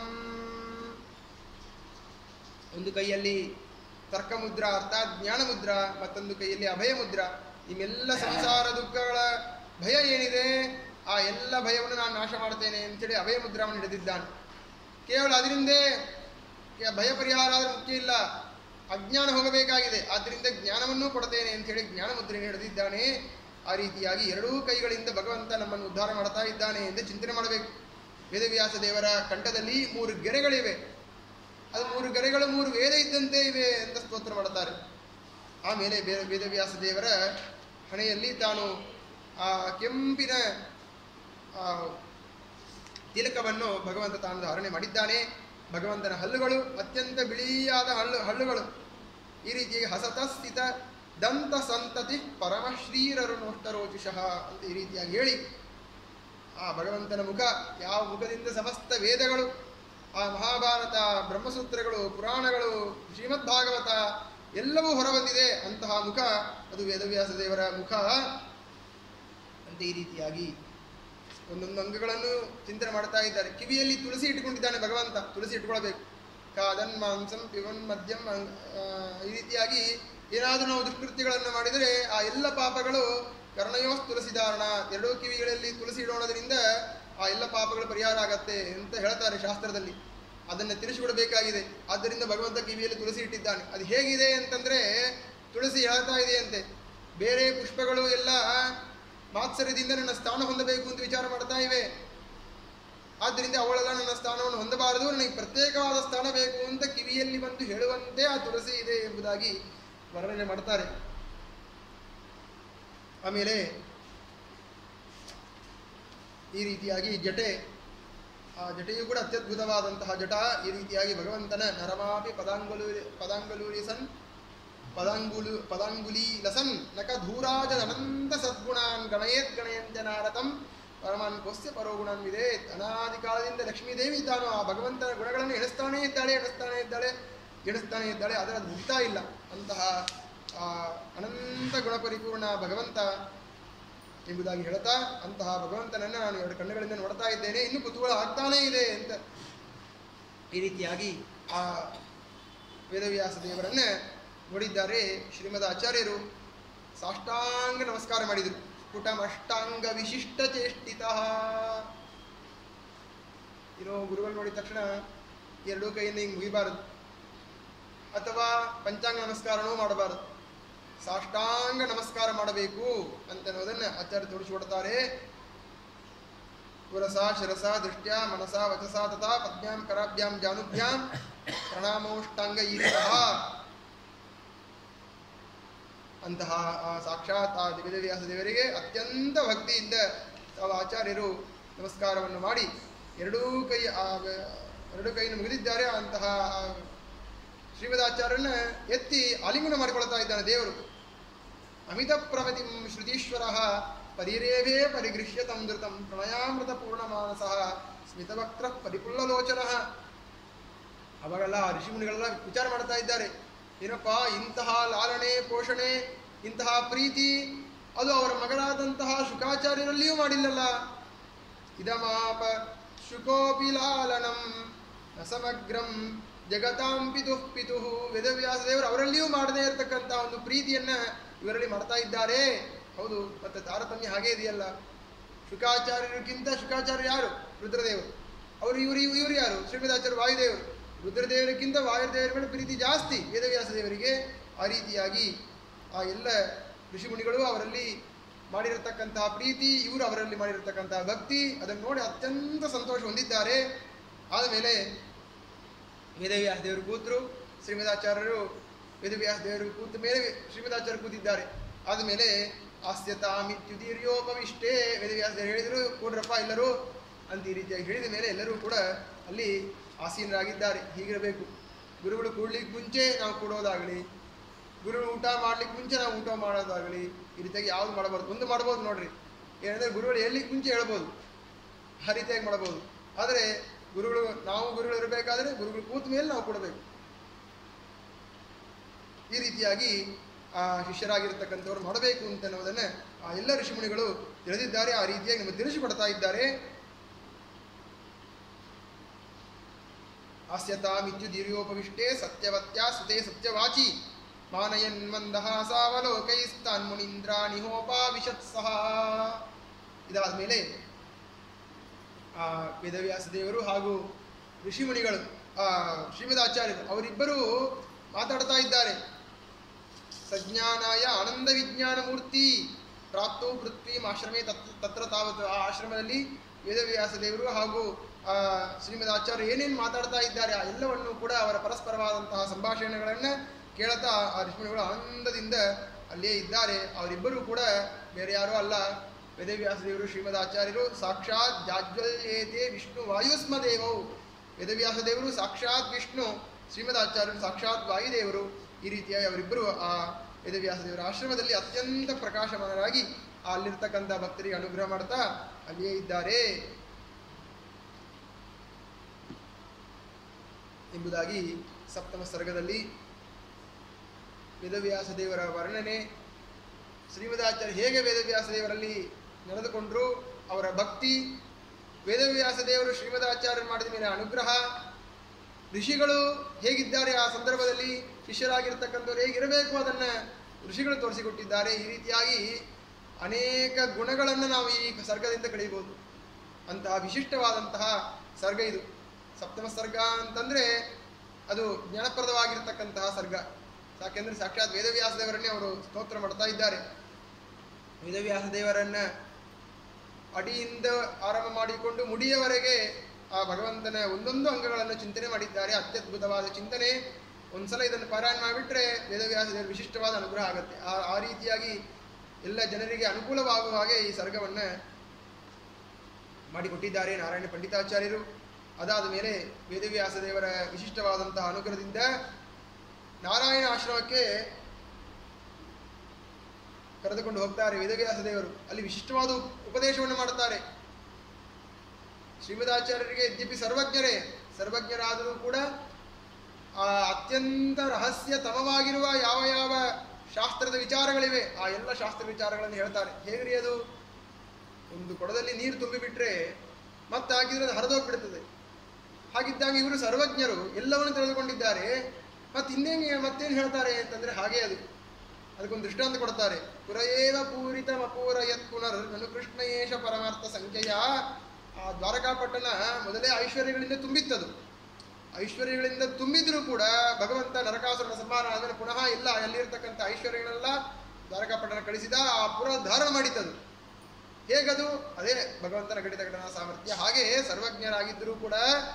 ಒಂದು ಕೈಯಲ್ಲಿ ತರ್ಕ ಮುದ್ರ ಅರ್ಥಾತ್ ಜ್ಞಾನ ಮುದ್ರ ಮತ್ತೊಂದು ಕೈಯಲ್ಲಿ ಅಭಯ ಮುದ್ರ ನಿಮ್ಮೆಲ್ಲ ಸಂಸಾರ ದುಃಖಗಳ ಭಯ ಏನಿದೆ ಆ ಎಲ್ಲ ಭಯವನ್ನು ನಾನು ನಾಶ ಮಾಡ್ತೇನೆ ಅಂತೇಳಿ ಅಭಯ ಮುದ್ರವನ್ನು ಹಿಡಿದಿದ್ದಾನೆ ಕೇವಲ ಅದರಿಂದೇ ಕೆ- ಭಯ ಪರಿಹಾರ ಆದರೆ ಮುಖ್ಯ ಇಲ್ಲ ಅಜ್ಞಾನ ಹೋಗಬೇಕಾಗಿದೆ ಆದ್ದರಿಂದ ಜ್ಞಾನವನ್ನೂ ಕೊಡ್ತೇನೆ ಅಂತೇಳಿ ಜ್ಞಾನ ಮುದ್ರೆಯನ್ನು ಹಿಡಿದಿದ್ದಾನೆ ಆ ರೀತಿಯಾಗಿ ಎರಡೂ ಕೈಗಳಿಂದ ಭಗವಂತ ನಮ್ಮನ್ನು ಉದ್ಧಾರ ಮಾಡ್ತಾ ಇದ್ದಾನೆ ಎಂದು ಚಿಂತನೆ ಮಾಡಬೇಕು ವೇದವ್ಯಾಸ ದೇವರ ಕಂಠದಲ್ಲಿ ಮೂರು ಗೆರೆಗಳಿವೆ ಅದು ಮೂರು ಗೆರೆಗಳು ಮೂರು ವೇದ ಇದ್ದಂತೆ ಇವೆ ಅಂತ ಸ್ತೋತ್ರ ಮಾಡುತ್ತಾರೆ ಆಮೇಲೆ ಬೇರೆ ವೇದವ್ಯಾಸ ದೇವರ ಹಣೆಯಲ್ಲಿ ತಾನು ಆ ಕೆಂಪಿನ ಆ ತಿಲಕವನ್ನು ಭಗವಂತ ತಾನು ಧಾರಣೆ ಮಾಡಿದ್ದಾನೆ ಭಗವಂತನ ಹಲ್ಲುಗಳು ಅತ್ಯಂತ ಬಿಳಿಯಾದ ಹಲ್ಲು ಹಲ್ಲುಗಳು ಈ ರೀತಿಯಾಗಿ ಹಸತ ಸ್ಥಿತ ದಂತ ಸಂತತಿ ಪರಮಶ್ರೀರರು ನೋಷ್ಟರೋಚಿಷಃ ಅಂತ ಈ ರೀತಿಯಾಗಿ ಹೇಳಿ ಆ ಭಗವಂತನ ಮುಖ ಯಾವ ಮುಖದಿಂದ ಸಮಸ್ತ ವೇದಗಳು ಆ ಮಹಾಭಾರತ ಬ್ರಹ್ಮಸೂತ್ರಗಳು ಪುರಾಣಗಳು ಶ್ರೀಮದ್ ಭಾಗವತ ಎಲ್ಲವೂ ಹೊರಬಂದಿದೆ ಅಂತಹ ಮುಖ ಅದು ವೇದವ್ಯಾಸ ದೇವರ ಮುಖ ಅಂತ ಈ ರೀತಿಯಾಗಿ ಒಂದೊಂದು ಅಂಗಗಳನ್ನು ಚಿಂತನೆ ಮಾಡ್ತಾ ಇದ್ದಾರೆ ಕಿವಿಯಲ್ಲಿ ತುಳಸಿ ಇಟ್ಟುಕೊಂಡಿದ್ದಾನೆ ಭಗವಂತ ತುಳಸಿ ಇಟ್ಕೊಳ್ಬೇಕು ಕಾದನ್ ಮಾಂಸಂ ಪಿವನ್ ಮದ್ಯಂ ಅಂಗ್- ಆ, ಈ ರೀತಿಯಾಗಿ ಏನಾದರೂ ನಾವು ದುಷ್ಕೃತ್ಯಗಳನ್ನು ಮಾಡಿದರೆ ಆ ಎಲ್ಲ ಪಾಪಗಳು ಕರ್ಣಯೋಸ್ ತುಳಸಿ ಧಾರಣ ಎರಡೂ ಕಿವಿಗಳಲ್ಲಿ ತುಳಸಿ ಇಡೋಣದ್ರಿಂದ ಆ ಎಲ್ಲ ಪಾಪಗಳು ಪರಿಹಾರ ಆಗತ್ತೆ ಅಂತ ಹೇಳ್ತಾರೆ ಶಾಸ್ತ್ರದಲ್ಲಿ ಅದನ್ನು ತಿಳಿಸಿಕೊಡಬೇಕಾಗಿದೆ ಆದ್ದರಿಂದ ಭಗವಂತ ಕಿವಿಯಲ್ಲಿ ತುಳಸಿ ಇಟ್ಟಿದ್ದಾನೆ ಅದು ಹೇಗಿದೆ ಅಂತಂದ್ರೆ ತುಳಸಿ ಹೇಳ್ತಾ ಇದೆಯಂತೆ ಬೇರೆ ಪುಷ್ಪಗಳು ಎಲ್ಲ ಮಾತ್ಸರ್ಯದಿಂದ ನನ್ನ ಸ್ಥಾನ ಹೊಂದಬೇಕು ಅಂತ ವಿಚಾರ ಮಾಡ್ತಾ ಇವೆ ಆದ್ದರಿಂದ ಅವಳೆಲ್ಲ ನನ್ನ ಸ್ಥಾನವನ್ನು ಹೊಂದಬಾರದು ನನಗೆ ಪ್ರತ್ಯೇಕವಾದ ಸ್ಥಾನ ಬೇಕು ಅಂತ ಕಿವಿಯಲ್ಲಿ ಬಂದು ಹೇಳುವಂತೆ ಆ ತುಳಸಿ ಇದೆ ಎಂಬುದಾಗಿ ವರ್ಣನೆ ಮಾಡ್ತಾರೆ ಆಮೇಲೆ ಈ ರೀತಿಯಾಗಿ ಜಟೆ ಆ ಜಟೆಯು ಕೂಡ ಅತ್ಯದ್ಭುತವಾದಂತಹ ಜಟ ಈ ರೀತಿಯಾಗಿ ಭಗವಂತನ ನರಮಾಪಿ ಪದಾಂಗುಲು ಪದಾಂಗುಲೂರಿ ಸನ್ ಪದಾಂಗುಲು ಪದಾಂಗುಲಿ ಲಸನ್ ನಕ ಧೂರಾಜ ಅನಂತ ಸದ್ಗುಣಾನ್ ಗಣಯೇತ್ ಗಣಯಂತ್ಯ ನಾರತಂ ಪರಮಾನ್ ಕೋಸ್ಯ ಪರೋಗುಣನ್ ಇದೆ ಅನಾದಿ ಕಾಲದಿಂದ ಲಕ್ಷ್ಮೀದೇವಿ ಇದ್ದಾನೋ ಆ ಭಗವಂತನ ಗುಣಗಳನ್ನು ಎಣಿಸ್ತಾನೇ ಇದ್ದಾಳೆ ಎಣಿಸ್ತಾನೇ ಇದ್ದಾಳೆ ಎಣಿಸ್ತಾನೇ ಇದ್ದಾಳೆ ಅದರ ಅದು ಮುಗಿತಾ ಇಲ್ಲ ಅಂತಹ ಆ ಅನಂತ ಗುಣಪರಿಪೂರ್ಣ ಭಗವಂತ ಎಂಬುದಾಗಿ ಹೇಳ್ತಾ ಅಂತಹ ಭಗವಂತನನ್ನು ನಾನು ಎರಡು ಕಣ್ಣುಗಳಿಂದ ನೋಡ್ತಾ ಇದ್ದೇನೆ ಇನ್ನೂ ಕುತೂಹಲ ಆಗ್ತಾನೇ ಇದೆ ಅಂತ ಈ ರೀತಿಯಾಗಿ ಆ ವೇದವ್ಯಾಸ ದೇವರನ್ನ ನೋಡಿದ್ದಾರೆ ಶ್ರೀಮದ್ ಆಚಾರ್ಯರು ಸಾಷ್ಟಾಂಗ ನಮಸ್ಕಾರ ಮಾಡಿದರು ಸ್ಫುಟಮಷ್ಟಾಂಗ ವಿಶಿಷ್ಟ ಚೇಷ್ಟಿತ ಇನ್ನು ಗುರುಗಳು ನೋಡಿದ ತಕ್ಷಣ ಎರಡೂ ಕೈಯಿಂದ ಹಿಂಗೆ ಮುಗಿಬಾರದು ಅಥವಾ ಪಂಚಾಂಗ ನಮಸ್ಕಾರನೂ ಮಾಡಬಾರದು ಸಾಷ್ಟಾಂಗ ನಮಸ್ಕಾರ ಮಾಡಬೇಕು ಅಂತ ಅನ್ನೋದನ್ನು ಆಚಾರ್ಯ ತೋರಿಸಿಕೊಡ್ತಾರೆ ಪುರಸ ಶಿರಸ ದೃಷ್ಟ್ಯ ಮನಸ ವಚಸ ತಥಾ ಪದ್ಮ್ಯಾಂ ಕರಾಭ್ಯಾಂ ಜಾನುಭ್ಯಾಂ ಪ್ರಣಾಮೋಷ್ಟಾಂಗ ಈತಃ ಅಂತಹ ಆ ಸಾಕ್ಷಾತ್ ಆ ದಿವ್ಯವ್ಯಾಸ ದೇವರಿಗೆ ಅತ್ಯಂತ ಭಕ್ತಿಯಿಂದ ತಾವು ಆಚಾರ್ಯರು ನಮಸ್ಕಾರವನ್ನು ಮಾಡಿ ಎರಡೂ ಕೈ ಆ ವ- ಎರಡೂ ಕೈಯನ್ನು ಮುಗಿದಿದ್ದಾರೆ ಅಂತಹ ಆ ಶ್ರೀಮದಾಚಾರ್ಯರನ್ನ ಎತ್ತಿ ಆಲಿಂಗನ ಮಾಡಿಕೊಳ್ತಾ ಇದ್ದಾನೆ ದೇವರು ಅಮಿತ ಪ್ರಮತಿಂ ಶ್ರುತೀಶ್ವರ ಪರಿರೇಭೇ ಪರಿಗೃಹ್ಯ ತಂದೃತಂ ಪ್ರಣಯಾಮೃತ ಪೂರ್ಣಮಾನಸ ಸ್ಮಿತವಕ್ರ ಪರಿಪುಲ್ಲಲೋಚನ ಅವಾಗೆಲ್ಲ ಆ ಋಷಿಮುನಿಗಳೆಲ್ಲ ವಿಚಾರ ಮಾಡ್ತಾ ಇದ್ದಾರೆ ಏನಪ್ಪ ಇಂತಹ ಲಾಲನೆ ಪೋಷಣೆ ಇಂತಹ ಪ್ರೀತಿ ಅದು ಅವರ ಮಗನಾದಂತಹ ಶುಕಾಚಾರ್ಯರಲ್ಲಿಯೂ ಮಾಡಿಲ್ಲಲ್ಲ ಇದಮಾಪ ಶುಕೋಪಿ ಲಾಲನಂ ನ ಸಮಗ್ರಂ ಜಗತಾಂ ಪಿತುಃ ಪಿತುಃ ವೇದವ್ಯಾಸ ದೇವರು ಅವರಲ್ಲಿಯೂ ಮಾಡದೇ ಇರತಕ್ಕಂಥ ಒಂದು ಪ್ರೀತಿಯನ್ನ ಇವರಲ್ಲಿ ಮಾಡ್ತಾ ಇದ್ದಾರೆ ಹೌದು ಮತ್ತೆ ತಾರತಮ್ಯ ಹಾಗೇ ಇದೆಯಲ್ಲ ಶುಕಾಚಾರ್ಯರಿಗಿಂತ ಶುಕಾಚಾರ್ಯ ಯಾರು ರುದ್ರದೇವರು ಅವರು ಇವರು ಇವರು ಯಾರು ಶ್ರೀಮದಾಚಾರ್ಯ ವಾಯುದೇವರು ರುದ್ರದೇವರಿಗಿಂತ ವಾಯುದೇವರ ಮೇಲೆ ಪ್ರೀತಿ ಜಾಸ್ತಿ ವೇದವ್ಯಾಸ ದೇವರಿಗೆ ಆ ರೀತಿಯಾಗಿ ಆ ಎಲ್ಲ ಋಷಿಮುನಿಗಳು ಅವರಲ್ಲಿ ಮಾಡಿರತಕ್ಕಂತಹ ಪ್ರೀತಿ ಇವರು ಅವರಲ್ಲಿ ಮಾಡಿರತಕ್ಕಂತಹ ಭಕ್ತಿ ಅದನ್ನು ನೋಡಿ ಅತ್ಯಂತ ಸಂತೋಷ ಹೊಂದಿದ್ದಾರೆ ಆದಮೇಲೆ ವೇದವ್ಯಾಸ ದೇವರು ಕೂತರು ಶ್ರೀಮದಾಚಾರ್ಯರು ವೇದವ್ಯಾಸ ದೇವರು ಕೂತ ಮೇಲೆ ಶ್ರೀಮದಾಚಾರ್ಯರು ಕೂತಿದ್ದಾರೆ ಆದಮೇಲೆ ಆಸ್ಯತಾಮಿತ್ಯುದೀರ್ಯೋಪವಿಷ್ಟೇ ವೇದವ್ಯಾಸ ದೇವರು ಹೇಳಿದರು ಕೂಡ್ರಪ್ಪ ಎಲ್ಲರೂ ಅಂತ ಈ ರೀತಿಯಾಗಿ ಹೇಳಿದ ಮೇಲೆ ಎಲ್ಲರೂ ಕೂಡ ಅಲ್ಲಿ ಆಸೀನರಾಗಿದ್ದಾರೆ ಹೀಗಿರಬೇಕು ಗುರುಗಳು ಕೂಡ್ಲಿಕ್ಕೆ ಮುಂಚೆ ನಾವು ಕೂಡೋದಾಗಲಿ ಗುರುಗಳು ಊಟ ಮಾಡ್ಲಿಕ್ಕೆ ಮುಂಚೆ ನಾವು ಊಟ ಮಾಡೋದಾಗಲಿ ಈ ರೀತಿಯಾಗಿ ಯಾವ್ದು ಮಾಡಬಾರ್ದು ಒಂದು ಮಾಡ್ಬೋದು ನೋಡ್ರಿ ಏನಂದ್ರೆ ಗುರುಗಳು ಎಲ್ಲಿಗೆ ಮುಂಚೆ ಹೇಳ್ಬೋದು ಆ ರೀತಿಯಾಗಿ ಮಾಡಬಹುದು ಆದರೆ ಗುರುಗಳು ನಾವು ಗುರುಗಳು ಇರಬೇಕಾದ್ರೆ ಗುರುಗಳು ಕೂತ ಮೇಲೆ ನಾವು ಕೊಡಬೇಕು ಈ ರೀತಿಯಾಗಿ ಆ ಶಿಷ್ಯರಾಗಿರ್ತಕ್ಕಂಥವ್ರು ಮಾಡಬೇಕು ಅಂತ ಅನ್ನೋದನ್ನ ಆ ಎಲ್ಲ ಋಷಿಮುನಿಗಳು ತಿಳಿದಿದ್ದಾರೆ ಆ ರೀತಿಯಾಗಿ ನಮಗೆ ತಿಳಿಸಿಕೊಡ್ತಾ ಇದ್ದಾರೆ ಆಸ್ಯತಾಮಿತ್ಯುದೀರ್ಯೋಪವಿಷ್ಟೇ ಸತ್ಯವತ್ಯ ಸುತೆ ಸತ್ಯವಾಚಿ ಮಾನಯನ್ ಮಂದಹಾಸಾವಲೋಕೈಸ್ತಾನ್ ಮುನೀಂದ್ರಾಣಿಹೋಪಾವಿಶತ್ ಸಹ ಇದಾದ ಮೇಲೆ ಆ ವೇದವ್ಯಾಸ ದೇವರು ಹಾಗೂ ಋಷಿಮುನಿಗಳು ಆ ಶ್ರೀಮದಾಚಾರ್ಯರು ಅವರಿಬ್ಬರೂ ಮಾತಾಡ್ತಾ ಇದ್ದಾರೆ ಸಜ್ಞಾನಾಯ ಆನಂದ ವಿಜ್ಞಾನ ಮೂರ್ತಿ ಪ್ರಾಪ್ತೋ ಪೃಥ್ವೀಂ ಆಶ್ರಮೇ ತತ್ ತತ್ರ ತಾವತ್ತು ಆ ಆಶ್ರಮದಲ್ಲಿ ವೇದವ್ಯಾಸ ದೇವರು ಹಾಗೂ ಆ ಶ್ರೀಮದಾಚಾರ್ಯ ಏನೇನು ಮಾತಾಡ್ತಾ ಇದ್ದಾರೆ ಆ ಎಲ್ಲವನ್ನು ಕೂಡ ಅವರ ಪರಸ್ಪರವಾದಂತಹ ಸಂಭಾಷಣೆಗಳನ್ನು ಕೇಳ್ತಾ ಆ ಋಷಿಮುನಿಗಳು ಆನಂದದಿಂದ ಅಲ್ಲೇ ಇದ್ದಾರೆ ಅವರಿಬ್ಬರೂ ಕೂಡ ಬೇರೆ ಯಾರೂ ಅಲ್ಲ ವೇದವ್ಯಾಸ ದೇವರು ಶ್ರೀಮದಾಚಾರ್ಯರು ಸಾಕ್ಷಾತ್ ಜಾಜ್ವಲ್ಯೇತೆ ವಿಷ್ಣು ವಾಯುಸ್ಮ ದೇವವು ವೇದವ್ಯಾಸ ದೇವರು ಸಾಕ್ಷಾತ್ ವಿಷ್ಣು ಶ್ರೀಮದಾಚಾರ್ಯರು ಸಾಕ್ಷಾತ್ ವಾಯುದೇವರು ಈ ರೀತಿಯಾಗಿ ಅವರಿಬ್ಬರು ಆ ವೇದವ್ಯಾಸ ದೇವರ ಆಶ್ರಮದಲ್ಲಿ ಅತ್ಯಂತ ಪ್ರಕಾಶಮಾನರಾಗಿ ಆ ಅಲ್ಲಿರ್ತಕ್ಕಂಥ ಭಕ್ತರಿಗೆ ಅನುಗ್ರಹ ಮಾಡ್ತಾ ಅಲ್ಲಿಯೇ ಇದ್ದಾರೆ ಎಂಬುದಾಗಿ ಸಪ್ತಮ ಸರ್ಗದಲ್ಲಿ ವೇದವ್ಯಾಸ ದೇವರ ವರ್ಣನೆ ಶ್ರೀಮದಾಚಾರ್ಯ ಹೇಗೆ ವೇದವ್ಯಾಸ ದೇವರಲ್ಲಿ ನಡೆದುಕೊಂಡ್ರು ಅವರ ಭಕ್ತಿ ವೇದವ್ಯಾಸ ದೇವರು ಶ್ರೀಮದಾಚಾರ್ಯರು ಮಾಡಿದ ಮೇಲೆ ಅನುಗ್ರಹ ಋಷಿಗಳು ಹೇಗಿದ್ದಾರೆ ಆ ಸಂದರ್ಭದಲ್ಲಿ ಶಿಷ್ಯರಾಗಿರ್ತಕ್ಕಂಥವ್ರು ಹೇಗಿರಬೇಕು ಅದನ್ನು ಋಷಿಗಳು ತೋರಿಸಿಕೊಟ್ಟಿದ್ದಾರೆ ಈ ರೀತಿಯಾಗಿ ಅನೇಕ ಗುಣಗಳನ್ನು ನಾವು ಈ ಸರ್ಗದಿಂದ ಕಳೀಬೋದು ಅಂತಹ ವಿಶಿಷ್ಟವಾದಂತಹ ಸರ್ಗ ಇದು ಸಪ್ತಮ ಸರ್ಗ ಅಂತಂದರೆ ಅದು ಜ್ಞಾನಪ್ರದವಾಗಿರ್ತಕ್ಕಂತಹ ಸರ್ಗ ಯಾಕೆಂದರೆ ಸಾಕ್ಷಾತ್ ವೇದವ್ಯಾಸ ದೇವರನ್ನೇ ಅವರು ಸ್ತೋತ್ರ ಮಾಡ್ತಾ ಇದ್ದಾರೆ ವೇದವ್ಯಾಸ ದೇವರನ್ನ ಅಡಿಯಿಂದ ಆರಂಭ ಮಾಡಿಕೊಂಡು ಮುಡಿಯವರೆಗೆ ಆ ಭಗವಂತನ ಒಂದೊಂದು ಅಂಗಗಳನ್ನು ಚಿಂತನೆ ಮಾಡಿದ್ದಾರೆ ಅತ್ಯದ್ಭುತವಾದ ಚಿಂತನೆ ಒಂದ್ಸಲ ಇದನ್ನು ಪಾರಾಯಣ ಮಾಡಿಬಿಟ್ರೆ ವೇದವ್ಯಾಸ ದೇವರ ವಿಶಿಷ್ಟವಾದ ಅನುಗ್ರಹ ಆಗುತ್ತೆ ಆ ಆ ರೀತಿಯಾಗಿ ಎಲ್ಲ ಜನರಿಗೆ ಅನುಕೂಲವಾಗುವ ಹಾಗೆ ಈ ಸರ್ಗವನ್ನು ಮಾಡಿಕೊಟ್ಟಿದ್ದಾರೆ ನಾರಾಯಣ ಪಂಡಿತಾಚಾರ್ಯರು ಅದಾದ ಮೇಲೆ ವೇದವ್ಯಾಸ ದೇವರ ವಿಶಿಷ್ಟವಾದಂತಹ ಅನುಗ್ರಹದಿಂದ ನಾರಾಯಣ ಆಶ್ರಮಕ್ಕೆ ಕರೆದುಕೊಂಡು ಹೋಗ್ತಾರೆ ವೇದವ್ಯಾಸ ದೇವರು ಅಲ್ಲಿ ವಿಶಿಷ್ಟವಾದ ಉಪ- ಉಪದೇಶವನ್ನು ಮಾಡುತ್ತಾರೆ ಶ್ರೀಮದಾಚಾರ್ಯರಿಗೆ ಯದ್ಯಪಿ ಸರ್ವಜ್ಞರೇ ಸರ್ವಜ್ಞರಾದರೂ ಕೂಡ ಆ ಅತ್ಯಂತ ರಹಸ್ಯತಮವಾಗಿರುವ ಯಾವ ಯಾವ ಶಾಸ್ತ್ರದ ವಿಚಾರಗಳಿವೆ ಆ ಎಲ್ಲ ಶಾಸ್ತ್ರ ವಿಚಾರಗಳನ್ನು ಹೇಳ್ತಾರೆ ಹೇಗ್ರಿ ಅದು ಒಂದು ಕೊಡದಲ್ಲಿ ನೀರು ತುಂಬಿಬಿಟ್ರೆ ಮತ್ತೆ ಹಾಕಿದ್ರೆ ಅದು ಹರಿದೋಗ್ಬಿಡ್ತದೆ ಹಾಗಿದ್ದಾಗ ಇವರು ಸರ್ವಜ್ಞರು ಎಲ್ಲವನ್ನು ತಿಳಿದುಕೊಂಡಿದ್ದಾರೆ ಮತ್ತೆ ಇನ್ನೇನು ಮತ್ತೇನು ಹೇಳ್ತಾರೆ ಅಂತಂದ್ರೆ ಹಾಗೆ ಅದು ಅದಕ್ಕೊಂದು ದೃಷ್ಟಾಂತ ಕೊಡ್ತಾರೆ ಪುರಯೇವ ಪೂರಿತ ಮಪೂರ ಯತ್ ಪುನರ್ ನನು ಕೃಷ್ಣ ಏಷ ಪರಮಾರ್ಥ ಸಂಖ್ಯೆಯ ಆ ದ್ವಾರಕಾಪಟ್ಟಣ ಮೊದಲೇ ಐಶ್ವರ್ಯಗಳಿಂದ ತುಂಬಿತ್ತದು ಐಶ್ವರ್ಯಗಳಿಂದ ತುಂಬಿದ್ರೂ ಕೂಡ ಭಗವಂತ ನರಕಾಸುರನ ಸಂಹಾರ ಆದಮೇಲೆ ಪುನಃ ಎಲ್ಲ ಅಲ್ಲಿರ್ತಕ್ಕಂಥ ಐಶ್ವರ್ಯಗಳೆಲ್ಲ ದ್ವಾರಕಾಪಟ್ಟಣ ಕಳಿಸಿದ ಆ ಪುರ ಧಾರಣ ಮಾಡಿತ್ತದು ಹೇಗದು ಅದೇ ಭಗವಂತನ ಗಡಿತ ಘಟನಾ ಸಾಮರ್ಥ್ಯ ಹಾಗೆ ಸರ್ವಜ್ಞರಾಗಿದ್ದರೂ ಕೂಡ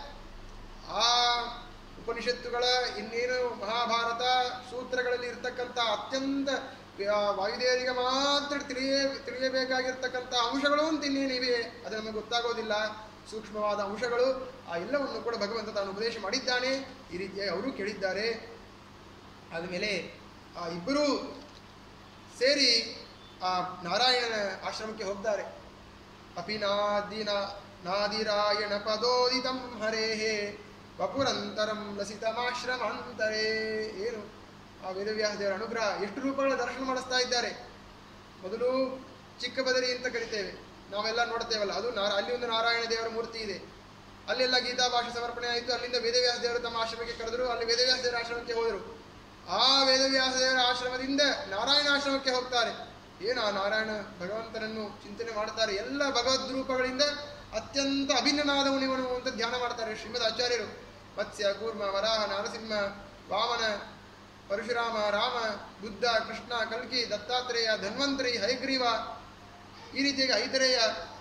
ಆ ಉಪನಿಷತ್ತುಗಳ ಇನ್ನೇನು ಮಹಾಭಾರತ ಸೂತ್ರಗಳಲ್ಲಿ ಇರ್ತಕ್ಕಂಥ ಅತ್ಯಂತ ಆ, ವಾಯುದೇವರಿಗೆ ಮಾತ್ರ ತಿಳಿಯ ತಿಳಿಯಬೇಕಾಗಿರ್ತಕ್ಕಂಥ ಅಂಶಗಳು ಅಂತ ಇನ್ನೇನಿವೆ ಅದು ನಮಗೆ ಗೊತ್ತಾಗೋದಿಲ್ಲ ಸೂಕ್ಷ್ಮವಾದ ಅಂಶಗಳು ಆ ಎಲ್ಲವನ್ನು ಕೂಡ ಭಗವಂತ ತಾನು ಉಪದೇಶ ಮಾಡಿದ್ದಾನೆ ಈ ರೀತಿಯಾಗಿ ಅವರು ಕೇಳಿದ್ದಾರೆ ಆದಮೇಲೆ ಆ ಇಬ್ಬರೂ ಸೇರಿ ಆ ನಾರಾಯಣನ ಆಶ್ರಮಕ್ಕೆ ಹೋಗ್ತಾರೆ ಅಪಿ ನಾದಿನ ನಾದಿರಾಯಣ ಪದೋದಿತಂ ಹರೇಹೇ ವಪುರಂತರಂ ಲಸಿತಮಾಶ್ರಮಾಂತರೇ ಏನು ಆ ವೇದವ್ಯಾಸ ದೇವರ ಅನುಗ್ರಹ ಎಷ್ಟು ರೂಪಗಳ ದರ್ಶನ ಮಾಡಿಸ್ತಾ ಇದ್ದಾರೆ ಮೊದಲು ಚಿಕ್ಕ ಬದರಿ ಅಂತ ಕರಿತೇವೆ ನಾವೆಲ್ಲ ನೋಡ್ತೇವಲ್ಲ ಅದು ನಾರ ಅಲ್ಲಿ ಒಂದು ನಾರಾಯಣ ದೇವರ ಮೂರ್ತಿ ಇದೆ ಅಲ್ಲೆಲ್ಲ ಗೀತಾ ಭಾಷೆ ಸಮರ್ಪಣೆ ಆಯಿತು ಅಲ್ಲಿಂದ ವೇದವ್ಯಾಸ ದೇವರು ತಮ್ಮ ಆಶ್ರಮಕ್ಕೆ ಕರೆದರು ಅಲ್ಲಿ ವೇದವ್ಯಾಸ ದೇವರ ಆಶ್ರಮಕ್ಕೆ ಹೋದರು ಆ ವೇದವ್ಯಾಸ ದೇವರ ಆಶ್ರಮದಿಂದ ನಾರಾಯಣ ಆಶ್ರಮಕ್ಕೆ ಹೋಗ್ತಾರೆ ಏನು ಆ ನಾರಾಯಣ ಭಗವಂತನನ್ನು ಚಿಂತನೆ ಮಾಡ್ತಾರೆ ಎಲ್ಲ ಭಗವದ್ ರೂಪಗಳಿಂದ ಅತ್ಯಂತ ಅಭಿನ್ನನಾದವನಿವನು ಅಂತ ಧ್ಯಾನ ಮಾಡ್ತಾರೆ ಶ್ರೀಮದ್ ಆಚಾರ್ಯರು ಮತ್ಸ್ಯ ಕೂರ್ಮ ವರಾಹ ನರಸಿಂಹ ವಾಮನ ಪರಶುರಾಮ ರಾಮ ಬುದ್ಧ ಕೃಷ್ಣ ಕಲ್ಕಿ ದತ್ತಾತ್ರೇಯ ಧನ್ವಂತರಿ ಹಯಗ್ರೀವ ಈ ರೀತಿಯಾಗಿ ಐತರೇಯ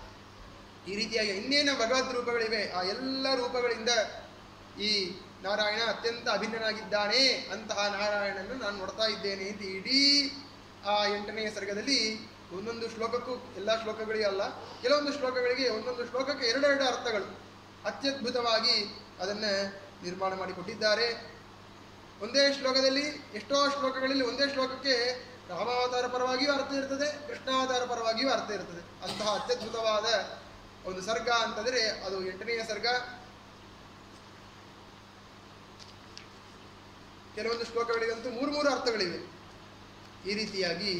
ಈ ರೀತಿಯಾಗಿ ಇನ್ನೇನು ಭಗವದ್ ರೂಪಗಳಿವೆ ಆ ಎಲ್ಲ ರೂಪಗಳಿಂದ ಈ ನಾರಾಯಣ ಅತ್ಯಂತ ಅಭಿನ್ನನಾಗಿದ್ದಾನೆ ಅಂತಹ ನಾರಾಯಣನನ್ನು ನಾನು ನೋಡ್ತಾ ಇದ್ದೇನೆ ಅಂತ ಇಡೀ ಆ ಎಂಟನೆಯ ಸರ್ಗದಲ್ಲಿ ಒಂದೊಂದು ಶ್ಲೋಕಕ್ಕೂ ಎಲ್ಲ ಶ್ಲೋಕಗಳಿಗೆ ಅಲ್ಲ ಕೆಲವೊಂದು ಶ್ಲೋಕಗಳಿಗೆ ಒಂದೊಂದು ಶ್ಲೋಕಕ್ಕೆ ಎರಡೆರಡು ಅರ್ಥಗಳು ಅತ್ಯದ್ಭುತವಾಗಿ ಅದನ್ನು ನಿರ್ಮಾಣ ಮಾಡಿಕೊಟ್ಟಿದ್ದಾರೆ ಒಂದೇ ಶ್ಲೋಕದಲ್ಲಿ ಎಷ್ಟೋ ಶ್ಲೋಕಗಳಲ್ಲಿ ಒಂದೇ ಶ್ಲೋಕಕ್ಕೆ ರಾಮಾವತಾರ ಪರವಾಗಿಯೂ ಅರ್ಥ ಇರ್ತದೆ ಕೃಷ್ಣಾವತಾರ ಪರವಾಗಿಯೂ ಅರ್ಥ ಇರ್ತದೆ ಅಂತಹ ಅತ್ಯದ್ಭುತವಾದ ಒಂದು ಸರ್ಗ ಅಂತಂದರೆ ಅದು ಎಂಟನೆಯ ಸರ್ಗ ಕೆಲವೊಂದು ಶ್ಲೋಕಗಳಿಗಂತೂ ಮೂರು ಮೂರು ಅರ್ಥಗಳಿವೆ ಈ ರೀತಿಯಾಗಿ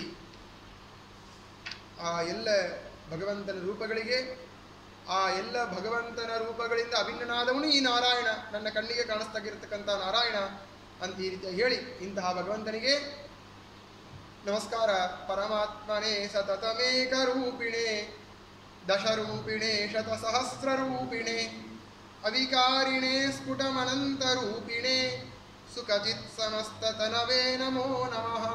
ಆ ಎಲ್ಲ ಭಗವಂತನ ರೂಪಗಳಿಗೆ ಆ ಎಲ್ಲ ಭಗವಂತನ ರೂಪಗಳಿಂದ ಅಭಿನ್ನನಾದವನು ಈ ನಾರಾಯಣ ನನ್ನ ಕಣ್ಣಿಗೆ ಕಾಣಿಸ್ತಾಗಿರ್ತಕ್ಕಂಥ ನಾರಾಯಣ ಅಂತ ಈ ರೀತಿಯಾಗಿ ಹೇಳಿ ಇಂತಹ ಭಗವಂತನಿಗೆ ನಮಸ್ಕಾರ ಪರಮಾತ್ಮನೇ ಸತತಮೇಕ ರೂಪಿಣೆ ದಶರೂಪಿಣೆ ಶತಸಹಸ್ರರೂಪಿಣೆ ಅವಿಕಾರಿಣೆ ಸ್ಫುಟಮನಂತ ರೂಪಿಣೆ ಸುಖಜಿತ್ ಸಮಸ್ತತನವೇ ನಮೋ ನಮಃ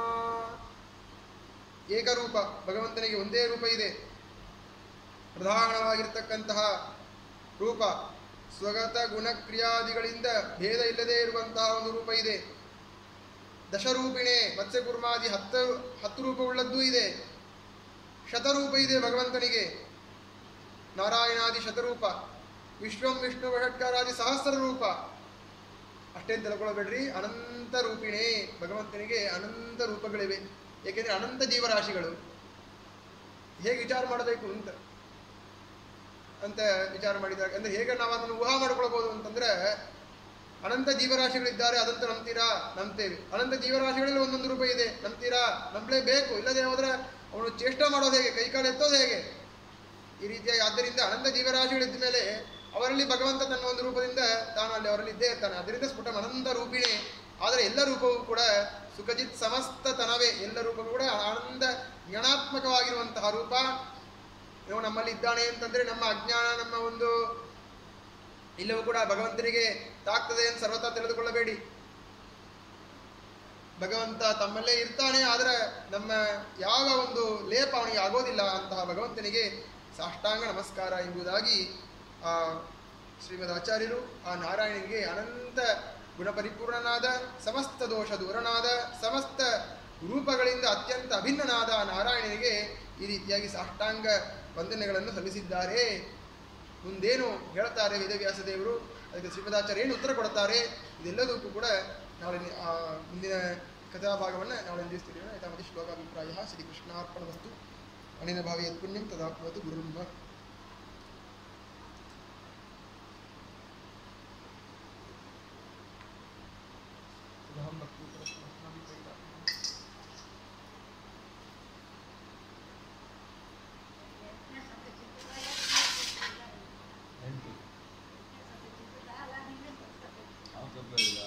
ಏಕರೂಪ ಭಗವಂತನಿಗೆ ಒಂದೇ ರೂಪ ಇದೆ ಪ್ರಧಾನವಾಗಿರ್ತಕ್ಕಂತಹ ರೂಪ ಸ್ವಗತ ಗುಣಕ್ರಿಯಾದಿಗಳಿಂದ ಭೇದ ಇಲ್ಲದೆ ಇರುವಂತಹ ಒಂದು ರೂಪ ಇದೆ ದಶರೂಪಿಣೆ ಮತ್ಸ್ಯಕುರ್ಮಾದಿ ಹತ್ತು ಹತ್ತು ರೂಪವುಳ್ಳದ್ದೂ ಇದೆ ಶತರೂಪ ಇದೆ ಭಗವಂತನಿಗೆ ನಾರಾಯಣಾದಿ ಶತರೂಪ ವಿಶ್ವಂ ವಿಷ್ಣು ಷಟ್ಕಾರಾದಿ ಸಹಸ್ರ ರೂಪ ಅಷ್ಟೇನು ತಿಳ್ಕೊಳ್ಬೇಡ್ರಿ ಅನಂತ ರೂಪಿಣೆ ಭಗವಂತನಿಗೆ ಅನಂತ ರೂಪಗಳಿವೆ ಏಕೆಂದರೆ ಅನಂತ ಜೀವರಾಶಿಗಳು ಹೇಗೆ ವಿಚಾರ ಮಾಡಬೇಕು ಅಂತ ಅಂತ ವಿಚಾರ ಮಾಡಿದಾಗ ಅಂದರೆ ಹೇಗೆ ನಾವು ಅದನ್ನು ಊಹಾ ಮಾಡ್ಕೊಳ್ಬೋದು ಅಂತಂದ್ರೆ ಅನಂತ ಜೀವರಾಶಿಗಳಿದ್ದಾರೆ ಅದಂತೂ ನಂಬ್ತೀರಾ ನಂಬ್ತೇವೆ ಅನಂತ ಜೀವರಾಶಿಗಳಲ್ಲಿ ಒಂದೊಂದು ರೂಪ ಇದೆ ನಂಬ್ತೀರಾ ನಂಬಲೇಬೇಕು ಇಲ್ಲದೆ ಹೋದ್ರೆ ಅವನು ಚೇಷ್ಟ ಮಾಡೋದು ಹೇಗೆ ಕೈಕಾಲು ಎತ್ತೋದು ಹೇಗೆ ಈ ರೀತಿಯಾಗಿ ಆದ್ದರಿಂದ ಅನಂತ ಜೀವರಾಶಿಗಳಿದ್ದ ಮೇಲೆ ಅವರಲ್ಲಿ ಭಗವಂತ ತನ್ನ ಒಂದು ರೂಪದಿಂದ ತಾನು ಅಲ್ಲಿ ಅವರಲ್ಲಿ ಇದ್ದೇ ಇರ್ತಾನೆ ಅದರಿಂದ ಸ್ಫುಟ ಅನಂತ ರೂಪಿಣಿ ಆದರೆ ಎಲ್ಲ ರೂಪವೂ ಕೂಡ ಸುಖಜಿತ್ ಸಮಸ್ತ ತನವೇ ಎಲ್ಲ ರೂಪಗಳು ಕೂಡ ಆನಂದ ಜ್ಞಾನಾತ್ಮಕವಾಗಿರುವಂತಹ ರೂಪ ಇವು ನಮ್ಮಲ್ಲಿ ಇದ್ದಾನೆ ಅಂತಂದ್ರೆ ನಮ್ಮ ಅಜ್ಞಾನ ನಮ್ಮ ಒಂದು ಇಲ್ಲವೂ ಕೂಡ ಭಗವಂತನಿಗೆ ತಾಗ್ತದೆ ಅಂತ ಸರ್ವತಾ ತಿಳಿದುಕೊಳ್ಳಬೇಡಿ ಭಗವಂತ ತಮ್ಮಲ್ಲೇ ಇರ್ತಾನೆ ಆದರೆ ನಮ್ಮ ಯಾವ ಒಂದು ಲೇಪ ಅವನಿಗೆ ಆಗೋದಿಲ್ಲ ಅಂತಹ ಭಗವಂತನಿಗೆ ಸಾಷ್ಟಾಂಗ ನಮಸ್ಕಾರ ಎಂಬುದಾಗಿ ಆ ಶ್ರೀಮದ್ ಆಚಾರ್ಯರು ಆ ನಾರಾಯಣನಿಗೆ ಅನಂತ ಗುಣಪರಿಪೂರ್ಣನಾದ ಸಮಸ್ತ ದೋಷ ದೂರನಾದ ಸಮಸ್ತ ರೂಪಗಳಿಂದ ಅತ್ಯಂತ ಅಭಿನ್ನನಾದ ಆ ನಾರಾಯಣನಿಗೆ ಈ ರೀತಿಯಾಗಿ ಸಾಷ್ಟಾಂಗ ವಂದನೆಗಳನ್ನು ಸಲ್ಲಿಸಿದ್ದಾರೆ ಮುಂದೇನು ಹೇಳ್ತಾರೆ ವೇದವ್ಯಾಸ ದೇವರು ಅದಕ್ಕೆ ಶ್ರೀಮದಾಚಾರ್ಯ ಏನು ಉತ್ತರ ಕೊಡ್ತಾರೆ ಇದೆಲ್ಲದಕ್ಕೂ ಕೂಡ ನಾಳೆ ನಿ- ಆ ಮುಂದಿನ ಕಥಾಭಾಗವನ್ನು ನಾಳೆ ನಿಲ್ಲಿಸ್ತೀವಿ ಯಥಾಮತಿ ಶ್ಲೋಕಾಭಿಪ್ರಾಯ ಶ್ರೀಕೃಷ್ಣಾರ್ಪಣ ವಸ್ತು ಅಣಿನ ಭಾವಿ ಯತ್ಪುಣ್ಯಂ ತದಾಪ್ನವತು ಗುರುರ್ಮ ಸುಧಾಂ ಭಕ್ತಿಪರಸ್ಮಸ್ಮಾಭಿಪ್ರೇತಾತ್ಮನಃ. ಎಂಟು ಅವ್ನು ಸ್ವಲ್ಪ ಇಲ್ಲ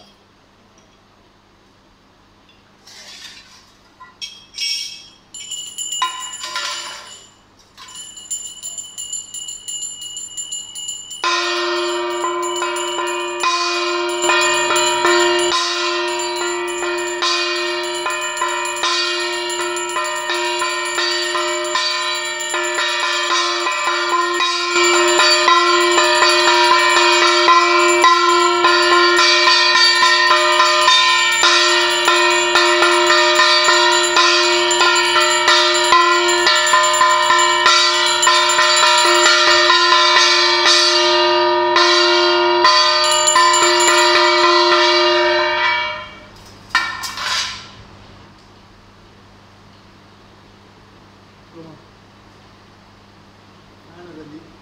ಸ್ನಾನದಲ್ಲಿ